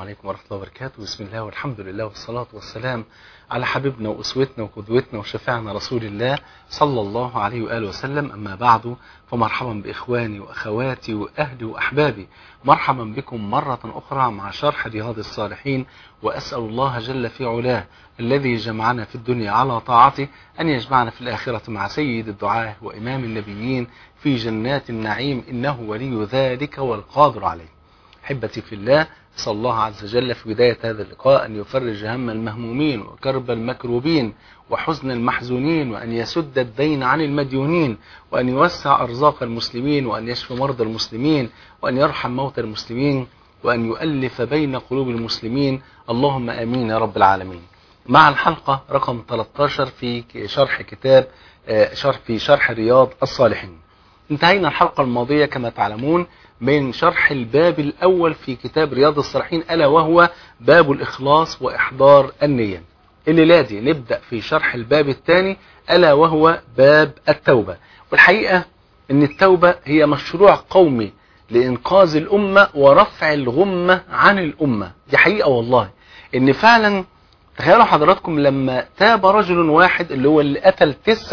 عليكم ورحمة الله وبركاته بسم الله والحمد لله والصلاة والسلام على حبيبنا وأسوتنا وقدوتنا وشفاعنا رسول الله صلى الله عليه وآله وسلم أما بعد فمرحبا بإخواني وأخواتي وأهلي وأحبابي مرحبا بكم مرة أخرى مع شرح رياض الصالحين وأسأل الله جل في علاه الذي جمعنا في الدنيا على طاعته أن يجمعنا في الآخرة مع سيد الدعاة وإمام النبيين في جنات النعيم إنه ولي ذلك والقادر عليه أحبتي في الله أسأل الله عز وجل في بداية هذا اللقاء أن يفرج هم المهمومين وكرب المكروبين وحزن المحزونين وأن يسد الدين عن المديونين وأن يوسع أرزاق المسلمين وأن يشفي مرضى المسلمين وأن يرحم موتى المسلمين وأن يؤلف بين قلوب المسلمين اللهم آمين يا رب العالمين مع الحلقة رقم 13 في شرح كتاب شرح في شرح رياض الصالحين انتهينا الحلقة الماضية كما تعلمون من شرح الباب الأول في كتاب رياض الصالحين ألا وهو باب الإخلاص وإحضار النية الليلة دي نبدأ في شرح الباب الثاني ألا وهو باب التوبة والحقيقة أن التوبة هي مشروع قومي لإنقاذ الأمة ورفع الغمة عن الأمة دي حقيقة والله أن فعلا تخيلوا حضراتكم لما تاب رجل واحد اللي هو اللي قتل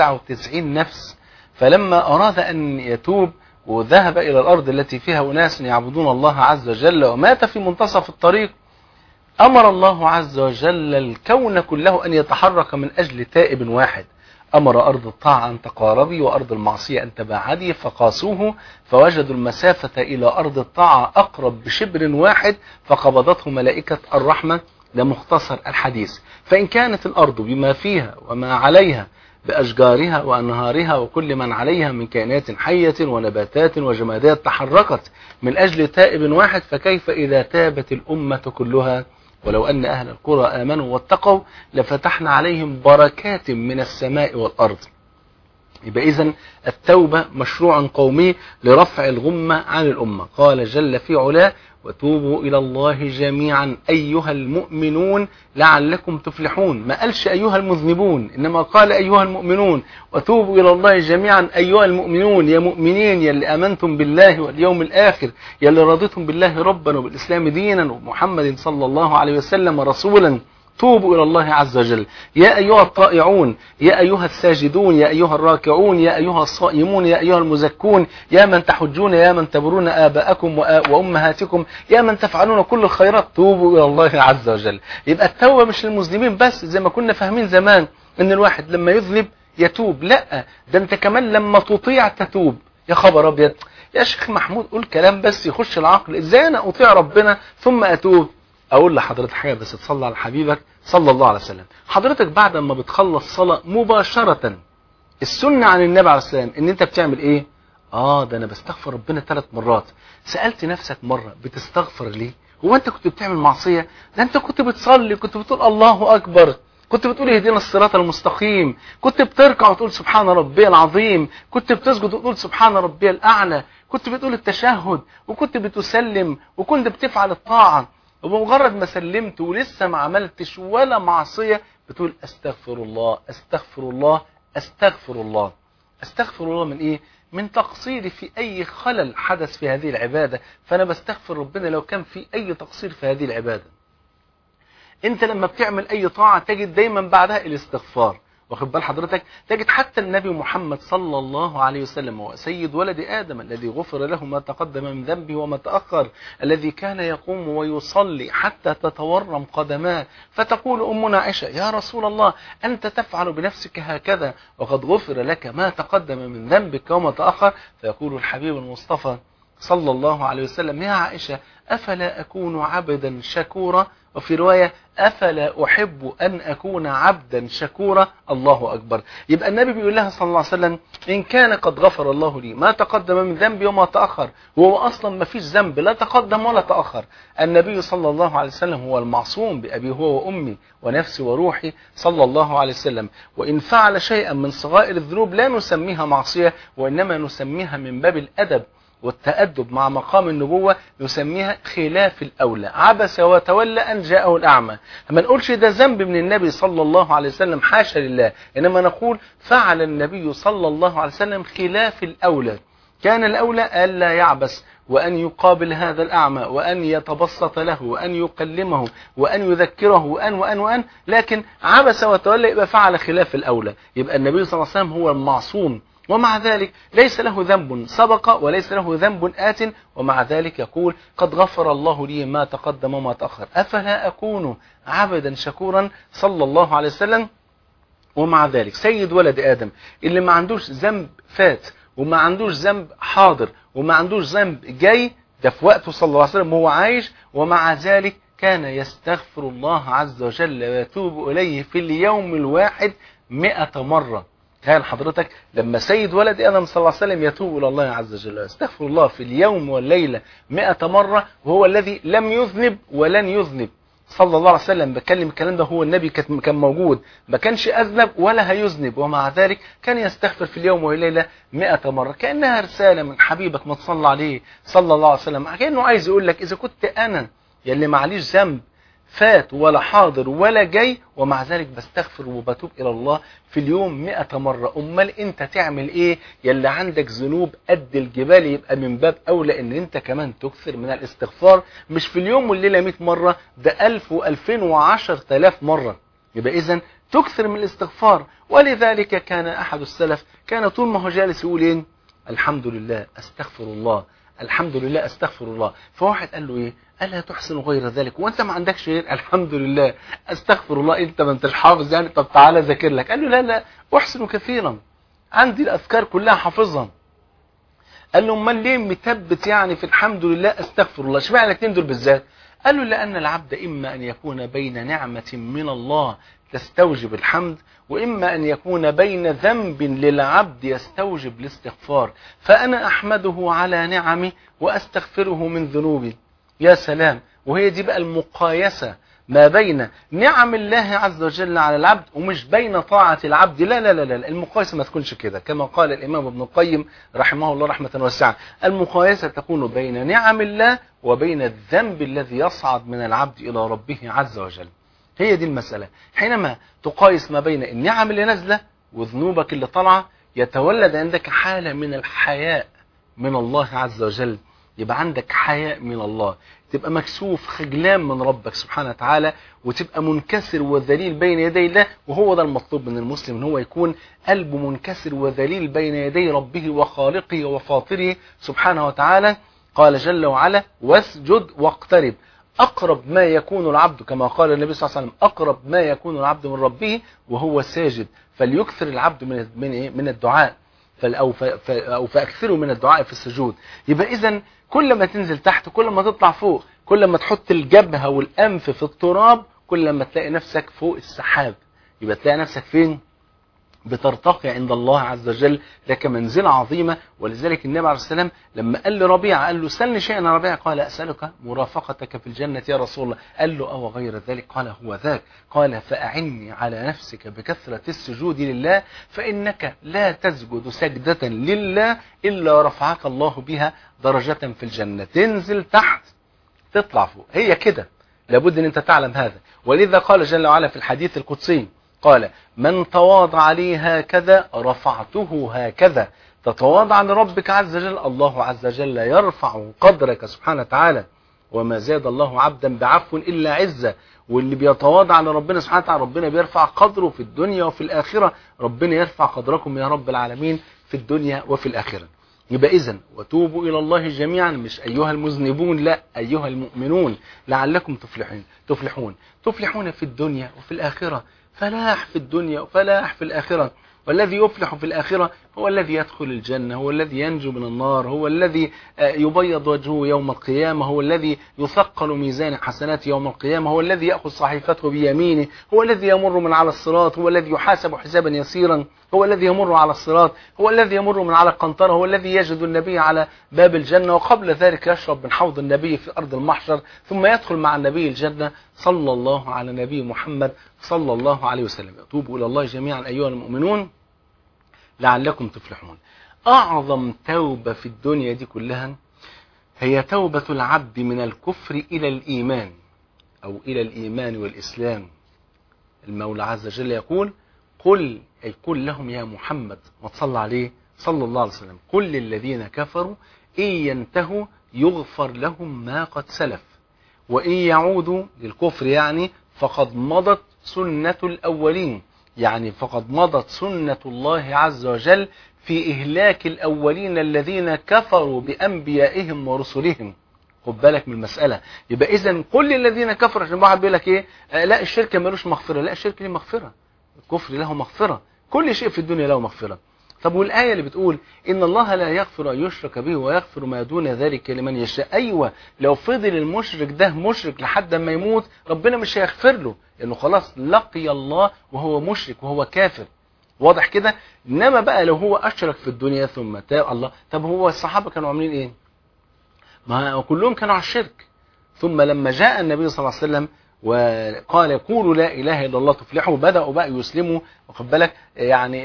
99 نفس فلما أراد أن يتوب وذهب إلى الأرض التي فيها أناس يعبدون الله عز وجل ومات في منتصف الطريق أمر الله عز وجل الكون كله أن يتحرك من أجل تائب واحد أمر أرض الطاعة أن تقاربي وأرض المعصية أن تباعدي فقاسوه فوجدوا المسافة إلى أرض الطاعة أقرب بشبر واحد فقبضته ملائكة الرحمة لمختصر الحديث فإن كانت الأرض بما فيها وما عليها بأشجارها وأنهارها وكل من عليها من كائنات حية ونباتات وجمادات تحركت من أجل تائب واحد فكيف إذا تابت الأمة كلها ولو أن أهل القرى آمنوا واتقوا لفتحنا عليهم بركات من السماء والأرض يبقى إذن التوبة مشروع قومي لرفع الغمة عن الأمة قال جل في علاه وتوبوا إلى الله جميعا أيها المؤمنون لعلكم تفلحون ما قالش أيها المذنبون إنما قال أيها المؤمنون وتوبوا إلى الله جميعا أيها المؤمنون يا مؤمنين يا اللي أمنتم بالله واليوم الآخر يا اللي رضيتم بالله ربا وبالإسلام دينا ومحمد صلى الله عليه وسلم رسولا توبوا إلى الله عز وجل يا أيها الطائعون يا أيها الساجدون يا أيها الراكعون يا أيها الصائمون يا أيها المزكون يا من تحجون يا من تبرون آباءكم وأمهاتكم يا من تفعلون كل الخيرات توبوا إلى الله عز وجل يبقى التوبة مش للمسلمين بس زي ما كنا فاهمين زمان ان الواحد لما يذنب يتوب لا ده انت كمان لما تطيع تتوب يا خبر ابيض يا شيخ محمود قول كلام بس يخش العقل ازاي انا اطيع ربنا ثم اتوب اقول لحضرتك حاجه بس تصلي على حبيبك صلى الله عليه وسلم حضرتك بعد ما بتخلص صلاه مباشره السنه عن النبي عليه السلام ان انت بتعمل ايه اه ده انا بستغفر ربنا ثلاث مرات سالت نفسك مره بتستغفر ليه هو انت كنت بتعمل معصيه ده انت كنت بتصلي كنت بتقول الله اكبر كنت بتقول اهدنا الصراط المستقيم كنت بتركع وتقول سبحان ربي العظيم كنت بتسجد وتقول سبحان ربي الاعلى كنت بتقول التشهد وكنت بتسلم وكنت بتفعل الطاعه وبمجرد ما سلمت ولسه ما عملتش ولا معصية بتقول استغفر الله استغفر الله استغفر الله استغفر الله من ايه من تقصيري في اي خلل حدث في هذه العبادة فانا بستغفر ربنا لو كان في اي تقصير في هذه العبادة انت لما بتعمل اي طاعة تجد دايما بعدها الاستغفار واخد بال حضرتك تجد حتى النبي محمد صلى الله عليه وسلم هو سيد ولد آدم الذي غفر له ما تقدم من ذنبه وما تأخر الذي كان يقوم ويصلي حتى تتورم قدماه فتقول أمنا عائشة يا رسول الله أنت تفعل بنفسك هكذا وقد غفر لك ما تقدم من ذنبك وما تأخر فيقول الحبيب المصطفى صلى الله عليه وسلم يا عائشة أفلا أكون عبدا شكورا وفي رواية أفلا أحب أن أكون عبدا شكورا الله أكبر يبقى النبي بيقول لها صلى الله عليه وسلم إن كان قد غفر الله لي ما تقدم من ذنبي وما تأخر وهو أصلا ما فيش ذنب لا تقدم ولا تأخر النبي صلى الله عليه وسلم هو المعصوم بأبي هو وأمي ونفسي وروحي صلى الله عليه وسلم وإن فعل شيئا من صغائر الذنوب لا نسميها معصية وإنما نسميها من باب الأدب والتأدب مع مقام النبوة نسميها خلاف الأولى عبس وتولى أن جاءه الأعمى ما نقولش ده ذنب من النبي صلى الله عليه وسلم حاشا لله إنما نقول فعل النبي صلى الله عليه وسلم خلاف الأولى كان الأولى ألا يعبس وأن يقابل هذا الأعمى وأن يتبسط له وأن يكلمه وأن يذكره وأن وأن وأن لكن عبس وتولى يبقى فعل خلاف الأولى يبقى النبي صلى الله عليه وسلم هو المعصوم ومع ذلك ليس له ذنب سبق وليس له ذنب آت ومع ذلك يقول قد غفر الله لي ما تقدم وما تأخر أفلا أكون عبدا شكورا صلى الله عليه وسلم ومع ذلك سيد ولد آدم اللي ما عندوش ذنب فات وما عندوش ذنب حاضر وما عندوش ذنب جاي ده في وقته صلى الله عليه وسلم وهو عايش ومع ذلك كان يستغفر الله عز وجل ويتوب إليه في اليوم الواحد مئة مرة تخيل حضرتك لما سيد ولد آدم صلى الله عليه وسلم يتوب إلى الله عز وجل يستغفر الله في اليوم والليلة مئة مرة وهو الذي لم يذنب ولن يذنب صلى الله عليه وسلم بكلم الكلام ده هو النبي كان موجود ما كانش أذنب ولا هيذنب ومع ذلك كان يستغفر في اليوم والليلة مئة مرة كأنها رسالة من حبيبك ما تصلى عليه صلى الله عليه وسلم كأنه عايز يقول لك إذا كنت أنا يلي معليش ذنب فات ولا حاضر ولا جاي ومع ذلك بستغفر وبتوب إلى الله في اليوم مئة مرة أمال أنت تعمل إيه يلي عندك ذنوب قد الجبال يبقى من باب أولى أن أنت كمان تكثر من الاستغفار مش في اليوم والليلة مئة مرة ده ألف وألفين وعشر تلاف مرة يبقى إذن تكثر من الاستغفار ولذلك كان أحد السلف كان طول ما هو جالس يقول إيه الحمد لله أستغفر الله الحمد لله استغفر الله فواحد قال له ايه الا تحسن غير ذلك وانت ما عندكش غير الحمد لله استغفر الله انت ما انتش حافظ يعني طب تعالى ذاكر لك قال له لا لا احسن كثيرا عندي الاذكار كلها حافظها قال له امال ليه مثبت يعني في الحمد لله استغفر الله اشمعنى الاثنين دول بالذات قال له لان العبد اما ان يكون بين نعمه من الله تستوجب الحمد وإما أن يكون بين ذنب للعبد يستوجب الاستغفار فأنا أحمده على نعمه وأستغفره من ذنوبي يا سلام وهي دي بقى المقايسة ما بين نعم الله عز وجل على العبد ومش بين طاعة العبد لا لا لا لا المقايسة ما تكونش كده كما قال الإمام ابن القيم رحمه الله رحمة واسعة المقايسة تكون بين نعم الله وبين الذنب الذي يصعد من العبد إلى ربه عز وجل هي دي المسألة حينما تقايس ما بين النعم اللي نازلة وذنوبك اللي طالعة يتولد عندك حالة من الحياء من الله عز وجل يبقى عندك حياء من الله تبقى مكسوف خجلان من ربك سبحانه وتعالى وتبقى منكسر وذليل بين يدي الله وهو ده المطلوب من المسلم ان هو يكون قلبه منكسر وذليل بين يدي ربه وخالقه وفاطره سبحانه وتعالى قال جل وعلا واسجد واقترب أقرب ما يكون العبد كما قال النبي صلى الله عليه وسلم أقرب ما يكون العبد من ربه وهو ساجد فليكثر العبد من من إيه؟ من الدعاء أو أو فأكثروا من الدعاء في السجود يبقى إذا كل ما تنزل تحت كل ما تطلع فوق كل ما تحط الجبهة والأنف في التراب كل ما تلاقي نفسك فوق السحاب يبقى تلاقي نفسك فين بترتقي عند الله عز وجل لك منزلة عظيمة ولذلك النبي عليه السلام لما قال لربيعة قال له سلني شيئا يا ربيعة قال أسألك مرافقتك في الجنة يا رسول الله قال له أو غير ذلك قال هو ذاك قال فأعني على نفسك بكثرة السجود لله فإنك لا تسجد سجدة لله إلا رفعك الله بها درجة في الجنة تنزل تحت تطلع فوق هي كده لابد ان انت تعلم هذا ولذا قال جل وعلا في الحديث القدسي قال من تواضع لي هكذا رفعته هكذا تتواضع لربك عز وجل الله عز وجل يرفع قدرك سبحانه وتعالى وما زاد الله عبدا بعفو إلا عزة واللي بيتواضع لربنا سبحانه وتعالى ربنا بيرفع قدره في الدنيا وفي الآخرة ربنا يرفع قدركم يا رب العالمين في الدنيا وفي الآخرة يبقى إذن وتوبوا إلى الله جميعا مش أيها المذنبون لا أيها المؤمنون لعلكم تفلحون تفلحون تفلحون في الدنيا وفي الآخرة فلاح في الدنيا وفلاح في الآخرة والذي يفلح في الآخرة هو الذي يدخل الجنة هو الذي ينجو من النار هو الذي يبيض وجهه يوم القيامة هو الذي يثقل ميزان حسنات يوم القيامة هو الذي يأخذ صحيفته بيمينه هو الذي يمر من على الصراط هو الذي يحاسب حسابا يسيرا هو الذي يمر على الصراط هو الذي يمر من على القنطرة هو الذي يجد النبي على باب الجنة وقبل ذلك يشرب من حوض النبي في أرض المحشر ثم يدخل مع النبي الجنة صلى الله على نبي محمد صلى الله عليه وسلم يتوبوا إلى الله جميعا أيها المؤمنون لعلكم تفلحون أعظم توبة في الدنيا دي كلها هي توبة العبد من الكفر إلى الإيمان أو إلى الإيمان والإسلام المولى عز وجل يقول قل أي قل لهم يا محمد وتصلى عليه صلى الله عليه وسلم قل للذين كفروا إن ينتهوا يغفر لهم ما قد سلف وإن يعودوا للكفر يعني فقد مضت سنة الأولين يعني فقد مضت سنة الله عز وجل في إهلاك الأولين الذين كفروا بأنبيائهم ورسلهم خد بالك من المسألة يبقى إذا كل الذين كفروا عشان واحد بيقول لك إيه آه لا الشرك ملوش مغفرة لا الشرك له مغفرة الكفر له مغفرة كل شيء في الدنيا له مغفرة طب والآية اللي بتقول إن الله لا يغفر أن يشرك به ويغفر ما دون ذلك لمن يشاء أيوة لو فضل المشرك ده مشرك لحد ما يموت ربنا مش هيغفر له لأنه خلاص لقي الله وهو مشرك وهو كافر واضح كده إنما بقى لو هو أشرك في الدنيا ثم تاب الله طب هو الصحابة كانوا عاملين إيه ما كلهم كانوا على الشرك ثم لما جاء النبي صلى الله عليه وسلم وقال قولوا لا اله الا الله تفلحوا بداوا بقى يسلموا واخد بالك يعني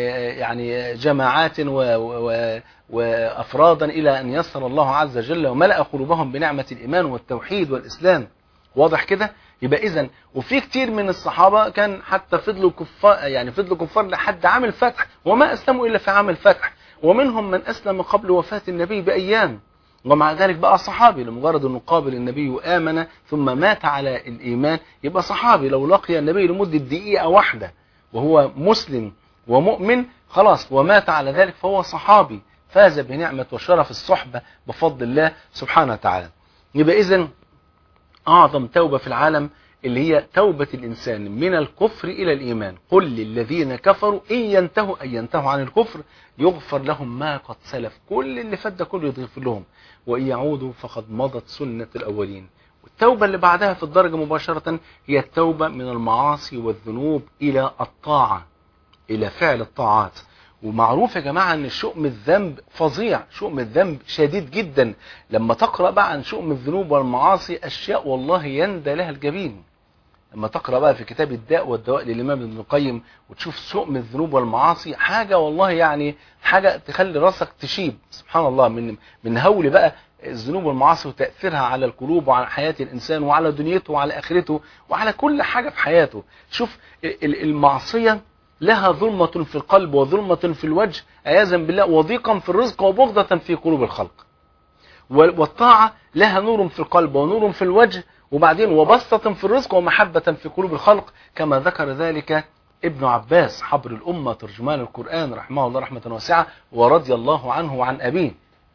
يعني جماعات و و وافرادا الى ان يسر الله عز وجل وملا قلوبهم بنعمه الايمان والتوحيد والاسلام واضح كده يبقى اذا وفي كتير من الصحابه كان حتى فضلوا كفار يعني فضلوا كفار لحد عام الفتح وما اسلموا الا في عام الفتح ومنهم من اسلم قبل وفاه النبي بايام ومع ذلك بقى صحابي لمجرد انه قابل النبي وامن ثم مات على الايمان يبقى صحابي لو لقي النبي لمده دقيقه واحده وهو مسلم ومؤمن خلاص ومات على ذلك فهو صحابي فاز بنعمه وشرف الصحبه بفضل الله سبحانه وتعالى يبقى اذا اعظم توبه في العالم اللي هي توبة الإنسان من الكفر إلى الإيمان قل للذين كفروا إن ينتهوا أن ينتهوا عن الكفر يغفر لهم ما قد سلف كل اللي فات ده كله يغفر لهم وإن يعودوا فقد مضت سنة الأولين والتوبة اللي بعدها في الدرجة مباشرة هي التوبة من المعاصي والذنوب إلى الطاعة إلى فعل الطاعات ومعروف يا جماعة ان شؤم الذنب فظيع شؤم الذنب شديد جدا لما تقرأ بقى عن شؤم الذنوب والمعاصي أشياء والله يندى لها الجبين لما تقرأ بقى في كتاب الداء والدواء للإمام ابن القيم وتشوف شؤم الذنوب والمعاصي حاجة والله يعني حاجة تخلي راسك تشيب سبحان الله من من هول بقى الذنوب والمعاصي وتأثيرها على القلوب وعلى حياة الإنسان وعلى دنيته وعلى آخرته وعلى كل حاجة في حياته شوف المعصية لها ظلمة في القلب وظلمة في الوجه عياذا بالله وضيقا في الرزق وبغضة في قلوب الخلق والطاعة لها نور في القلب ونور في الوجه وبعدين وبسطة في الرزق ومحبة في قلوب الخلق كما ذكر ذلك ابن عباس حبر الأمة ترجمان القرآن رحمه الله رحمة واسعة ورضي الله عنه وعن أبيه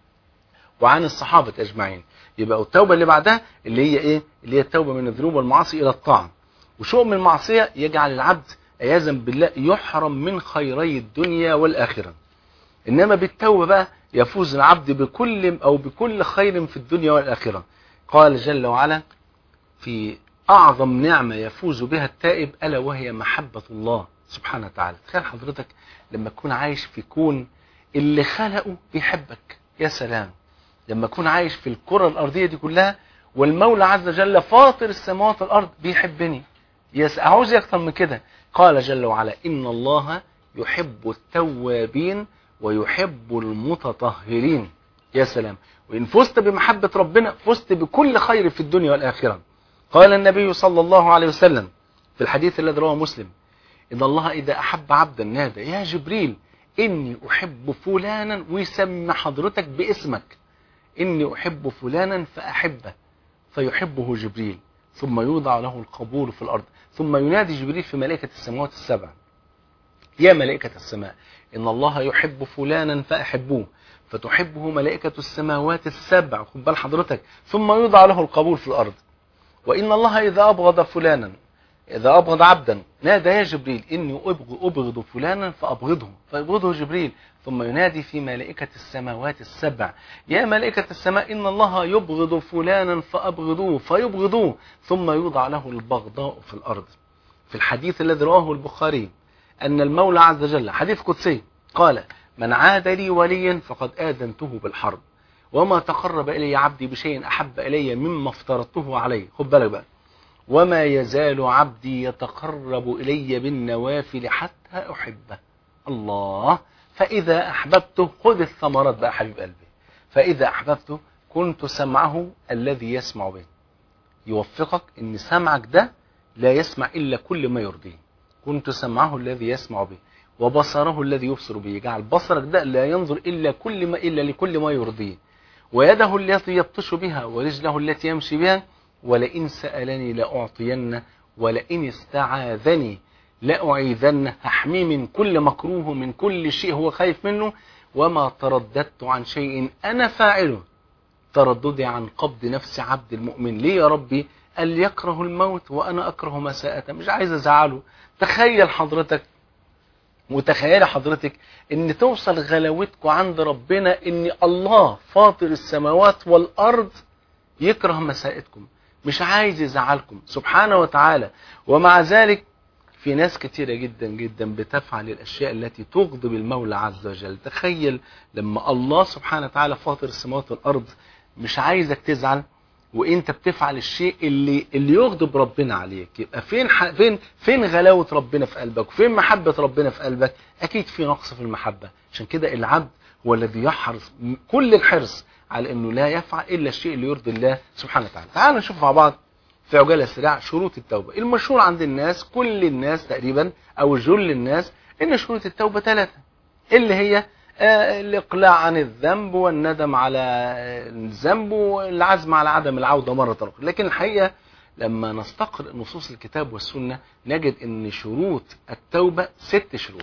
وعن الصحابة أجمعين يبقى التوبة اللي بعدها اللي هي إيه اللي هي التوبة من الذنوب والمعاصي إلى الطاعة وشؤم المعصية يجعل العبد عياذا بالله يحرم من خيري الدنيا والآخرة إنما بالتوبة بقى يفوز العبد بكل أو بكل خير في الدنيا والآخرة قال جل وعلا في أعظم نعمة يفوز بها التائب ألا وهي محبة الله سبحانه وتعالى تخيل حضرتك لما تكون عايش في كون اللي خلقه بيحبك يا سلام لما تكون عايش في الكرة الأرضية دي كلها والمولى عز وجل فاطر السماوات والأرض بيحبني يس أعوز أكتر من كده قال جل وعلا إن الله يحب التوابين ويحب المتطهرين يا سلام وإن فزت بمحبة ربنا فزت بكل خير في الدنيا والآخرة قال النبي صلى الله عليه وسلم في الحديث الذي رواه مسلم إن الله إذا أحب عبدا نادى يا جبريل إني أحب فلانا ويسمى حضرتك باسمك إني أحب فلانا فأحبه فيحبه جبريل ثم يوضع له القبول في الأرض ثم ينادي جبريل في ملائكة السماوات السبع يا ملائكة السماء إن الله يحب فلانا فأحبوه فتحبه ملائكة السماوات السبع خد بال حضرتك ثم يوضع له القبول في الأرض وإن الله إذا أبغض فلانا إذا أبغض عبدا نادى يا جبريل إني أبغض, أبغض فلانا فأبغضه فيبغضه جبريل ثم ينادي في ملائكة السماوات السبع يا ملائكة السماء إن الله يبغض فلانا فأبغضوه فيبغضوه ثم يوضع له البغضاء في الأرض في الحديث الذي رواه البخاري أن المولى عز وجل حديث قدسي قال من عاد لي وليا فقد آذنته بالحرب وما تقرب إلي عبدي بشيء أحب إلي مما افترضته عليه خد بالك بقى وما يزال عبدي يتقرب إلي بالنوافل حتى أحبه الله فإذا أحببته خذ الثمرات بقى حبيب قلبي فإذا أحببته كنت سمعه الذي يسمع به يوفقك ان سمعك ده لا يسمع إلا كل ما يرضيه كنت سمعه الذي يسمع به وبصره الذي يبصر به يجعل بصرك ده لا ينظر إلا كل ما إلا لكل ما يرضيه ويده التي يبطش بها ورجله التي يمشي بها ولئن سألني لأعطين ولئن استعاذني لأعيذن هحميه من كل مكروه من كل شيء هو خايف منه وما ترددت عن شيء أنا فاعله ترددي عن قبض نفس عبد المؤمن ليه يا ربي قال يكره الموت وأنا أكره مساءته مش عايز أزعله تخيل حضرتك وتخيل حضرتك ان توصل غلاوتكم عند ربنا ان الله فاطر السماوات والارض يكره مسائتكم مش عايز يزعلكم سبحانه وتعالى ومع ذلك في ناس كتيرة جدا جدا بتفعل الأشياء التي تغضب المولى عز وجل تخيل لما الله سبحانه وتعالى فاطر السماوات والأرض مش عايزك تزعل وانت بتفعل الشيء اللي اللي يغضب ربنا عليك يبقى فين ح... فين فين غلاوه ربنا في قلبك وفين محبه ربنا في قلبك اكيد في نقص في المحبه عشان كده العبد هو الذي يحرص كل الحرص على انه لا يفعل الا الشيء اللي يرضي الله سبحانه وتعالى تعالوا نشوف مع بعض في عجاله سريعه شروط التوبه المشهور عند الناس كل الناس تقريبا او جل الناس ان شروط التوبه ثلاثه اللي هي الإقلاع عن الذنب والندم على الذنب والعزم على عدم العودة مرة أخرى لكن الحقيقة لما نستقرأ نصوص الكتاب والسنة نجد أن شروط التوبة ست شروط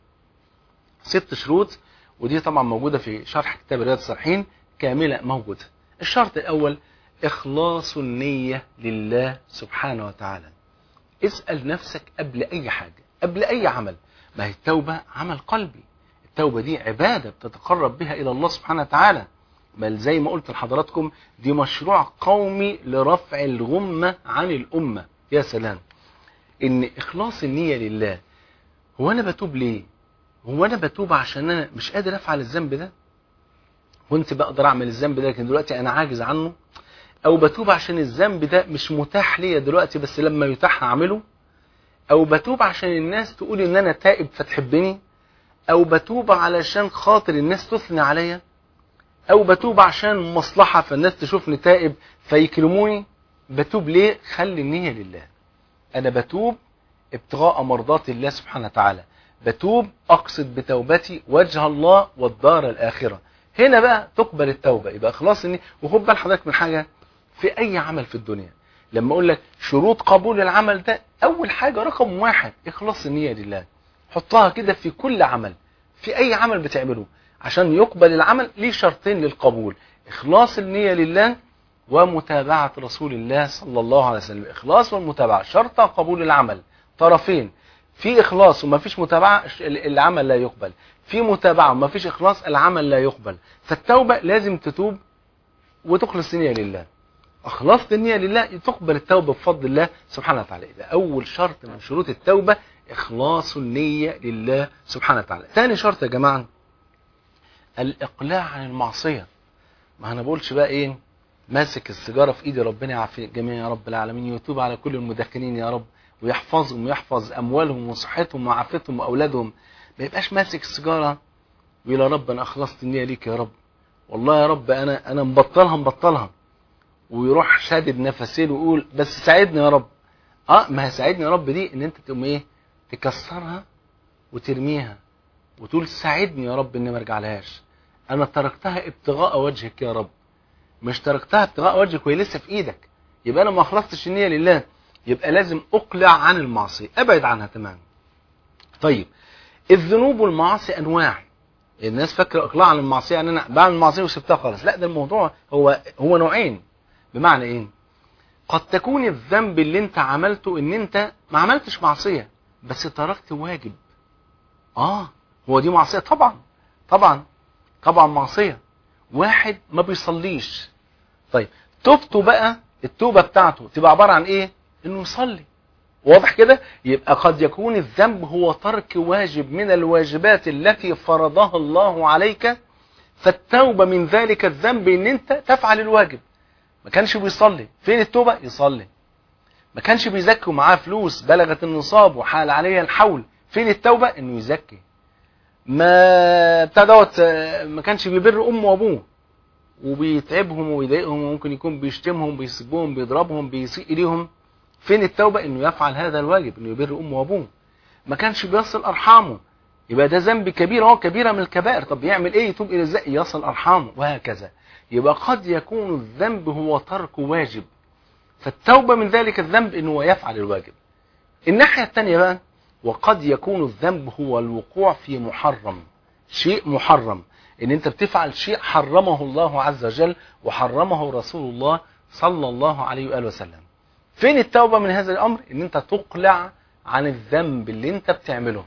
ست شروط ودي طبعا موجودة في شرح كتاب رياض الصالحين كاملة موجودة الشرط الأول إخلاص النية لله سبحانه وتعالى اسأل نفسك قبل أي حاجة قبل أي عمل ما هي التوبة عمل قلبي التوبة دي عبادة بتتقرب بها إلى الله سبحانه وتعالى بل زي ما قلت لحضراتكم دي مشروع قومي لرفع الغمة عن الأمة يا سلام إن إخلاص النية لله هو أنا بتوب ليه هو أنا بتوب عشان أنا مش قادر أفعل الذنب ده كنت بقدر أعمل الذنب ده لكن دلوقتي أنا عاجز عنه أو بتوب عشان الذنب ده مش متاح ليا دلوقتي بس لما يتاح هعمله أو بتوب عشان الناس تقول إن أنا تائب فتحبني او بتوب علشان خاطر الناس تثني عليا او بتوب عشان مصلحة فالناس تشوفني تائب فيكرموني بتوب ليه خلي النية لله انا بتوب ابتغاء مرضات الله سبحانه وتعالى بتوب اقصد بتوبتي وجه الله والدار الاخرة هنا بقى تقبل التوبة يبقى اخلاص النية وخد بال حضرتك من حاجة في اي عمل في الدنيا لما اقول لك شروط قبول العمل ده اول حاجة رقم واحد اخلاص النية لله حطها كده في كل عمل في اي عمل بتعمله عشان يقبل العمل ليه شرطين للقبول اخلاص النية لله ومتابعة رسول الله صلى الله عليه وسلم الاخلاص والمتابعة شرط قبول العمل طرفين في اخلاص وما فيش متابعة العمل لا يقبل في متابعة وما فيش اخلاص العمل لا يقبل فالتوبة لازم تتوب وتخلص النية لله اخلصت النية لله تقبل التوبة بفضل الله سبحانه وتعالى ده اول شرط من شروط التوبة إخلاص النية لله سبحانه وتعالى ثاني شرط يا جماعة الإقلاع عن المعصية ما أنا بقولش بقى إيه ماسك السيجارة في إيدي ربنا يعافي الجميع يا رب العالمين يتوب على كل المدخنين يا رب ويحفظهم ويحفظ أموالهم وصحتهم وعافيتهم وأولادهم ما يبقاش ماسك السيجارة ويقول يا رب أنا أخلصت النية ليك يا رب والله يا رب أنا أنا مبطلها مبطلها ويروح شادد نفسين ويقول بس ساعدني يا رب اه ما هساعدني يا رب دي ان انت تقوم ايه تكسرها وترميها وتقول ساعدني يا رب اني ما ارجعلهاش انا تركتها ابتغاء وجهك يا رب مش تركتها ابتغاء وجهك وهي لسه في ايدك يبقى انا ما اخلصتش النيه لله يبقى لازم اقلع عن المعصيه ابعد عنها تماما طيب الذنوب والمعاصي انواع الناس فاكره اقلاع عن المعصيه يعني انا بعمل المعصيه وسبتها خالص لا ده الموضوع هو هو نوعين بمعنى ايه قد تكون الذنب اللي انت عملته ان انت ما عملتش معصيه بس تركت واجب اه هو دي معصيه طبعا طبعا طبعا معصيه واحد ما بيصليش طيب توبته بقى التوبه بتاعته تبقى عباره عن ايه انه يصلي واضح كده يبقى قد يكون الذنب هو ترك واجب من الواجبات التي فرضها الله عليك فالتوبه من ذلك الذنب ان انت تفعل الواجب ما كانش بيصلي فين التوبه يصلي ما كانش بيزكي ومعاه فلوس بلغت النصاب وحال عليها الحول فين التوبة انه يزكي ما بتاع دوت ما كانش بيبر امه وابوه وبيتعبهم ويضايقهم وممكن يكون بيشتمهم بيسبهم بيضربهم بيسيء اليهم فين التوبة انه يفعل هذا الواجب انه يبر امه وابوه ما كانش بيصل ارحامه يبقى ده ذنب كبير هو كبيرة من الكبائر طب يعمل ايه يتوب الى ازاي يصل ارحامه وهكذا يبقى قد يكون الذنب هو ترك واجب فالتوبة من ذلك الذنب انه يفعل الواجب الناحية الثانية بقى وقد يكون الذنب هو الوقوع في محرم شيء محرم ان انت بتفعل شيء حرمه الله عز وجل وحرمه رسول الله صلى الله عليه وآله وسلم فين التوبة من هذا الامر ان انت تقلع عن الذنب اللي انت بتعمله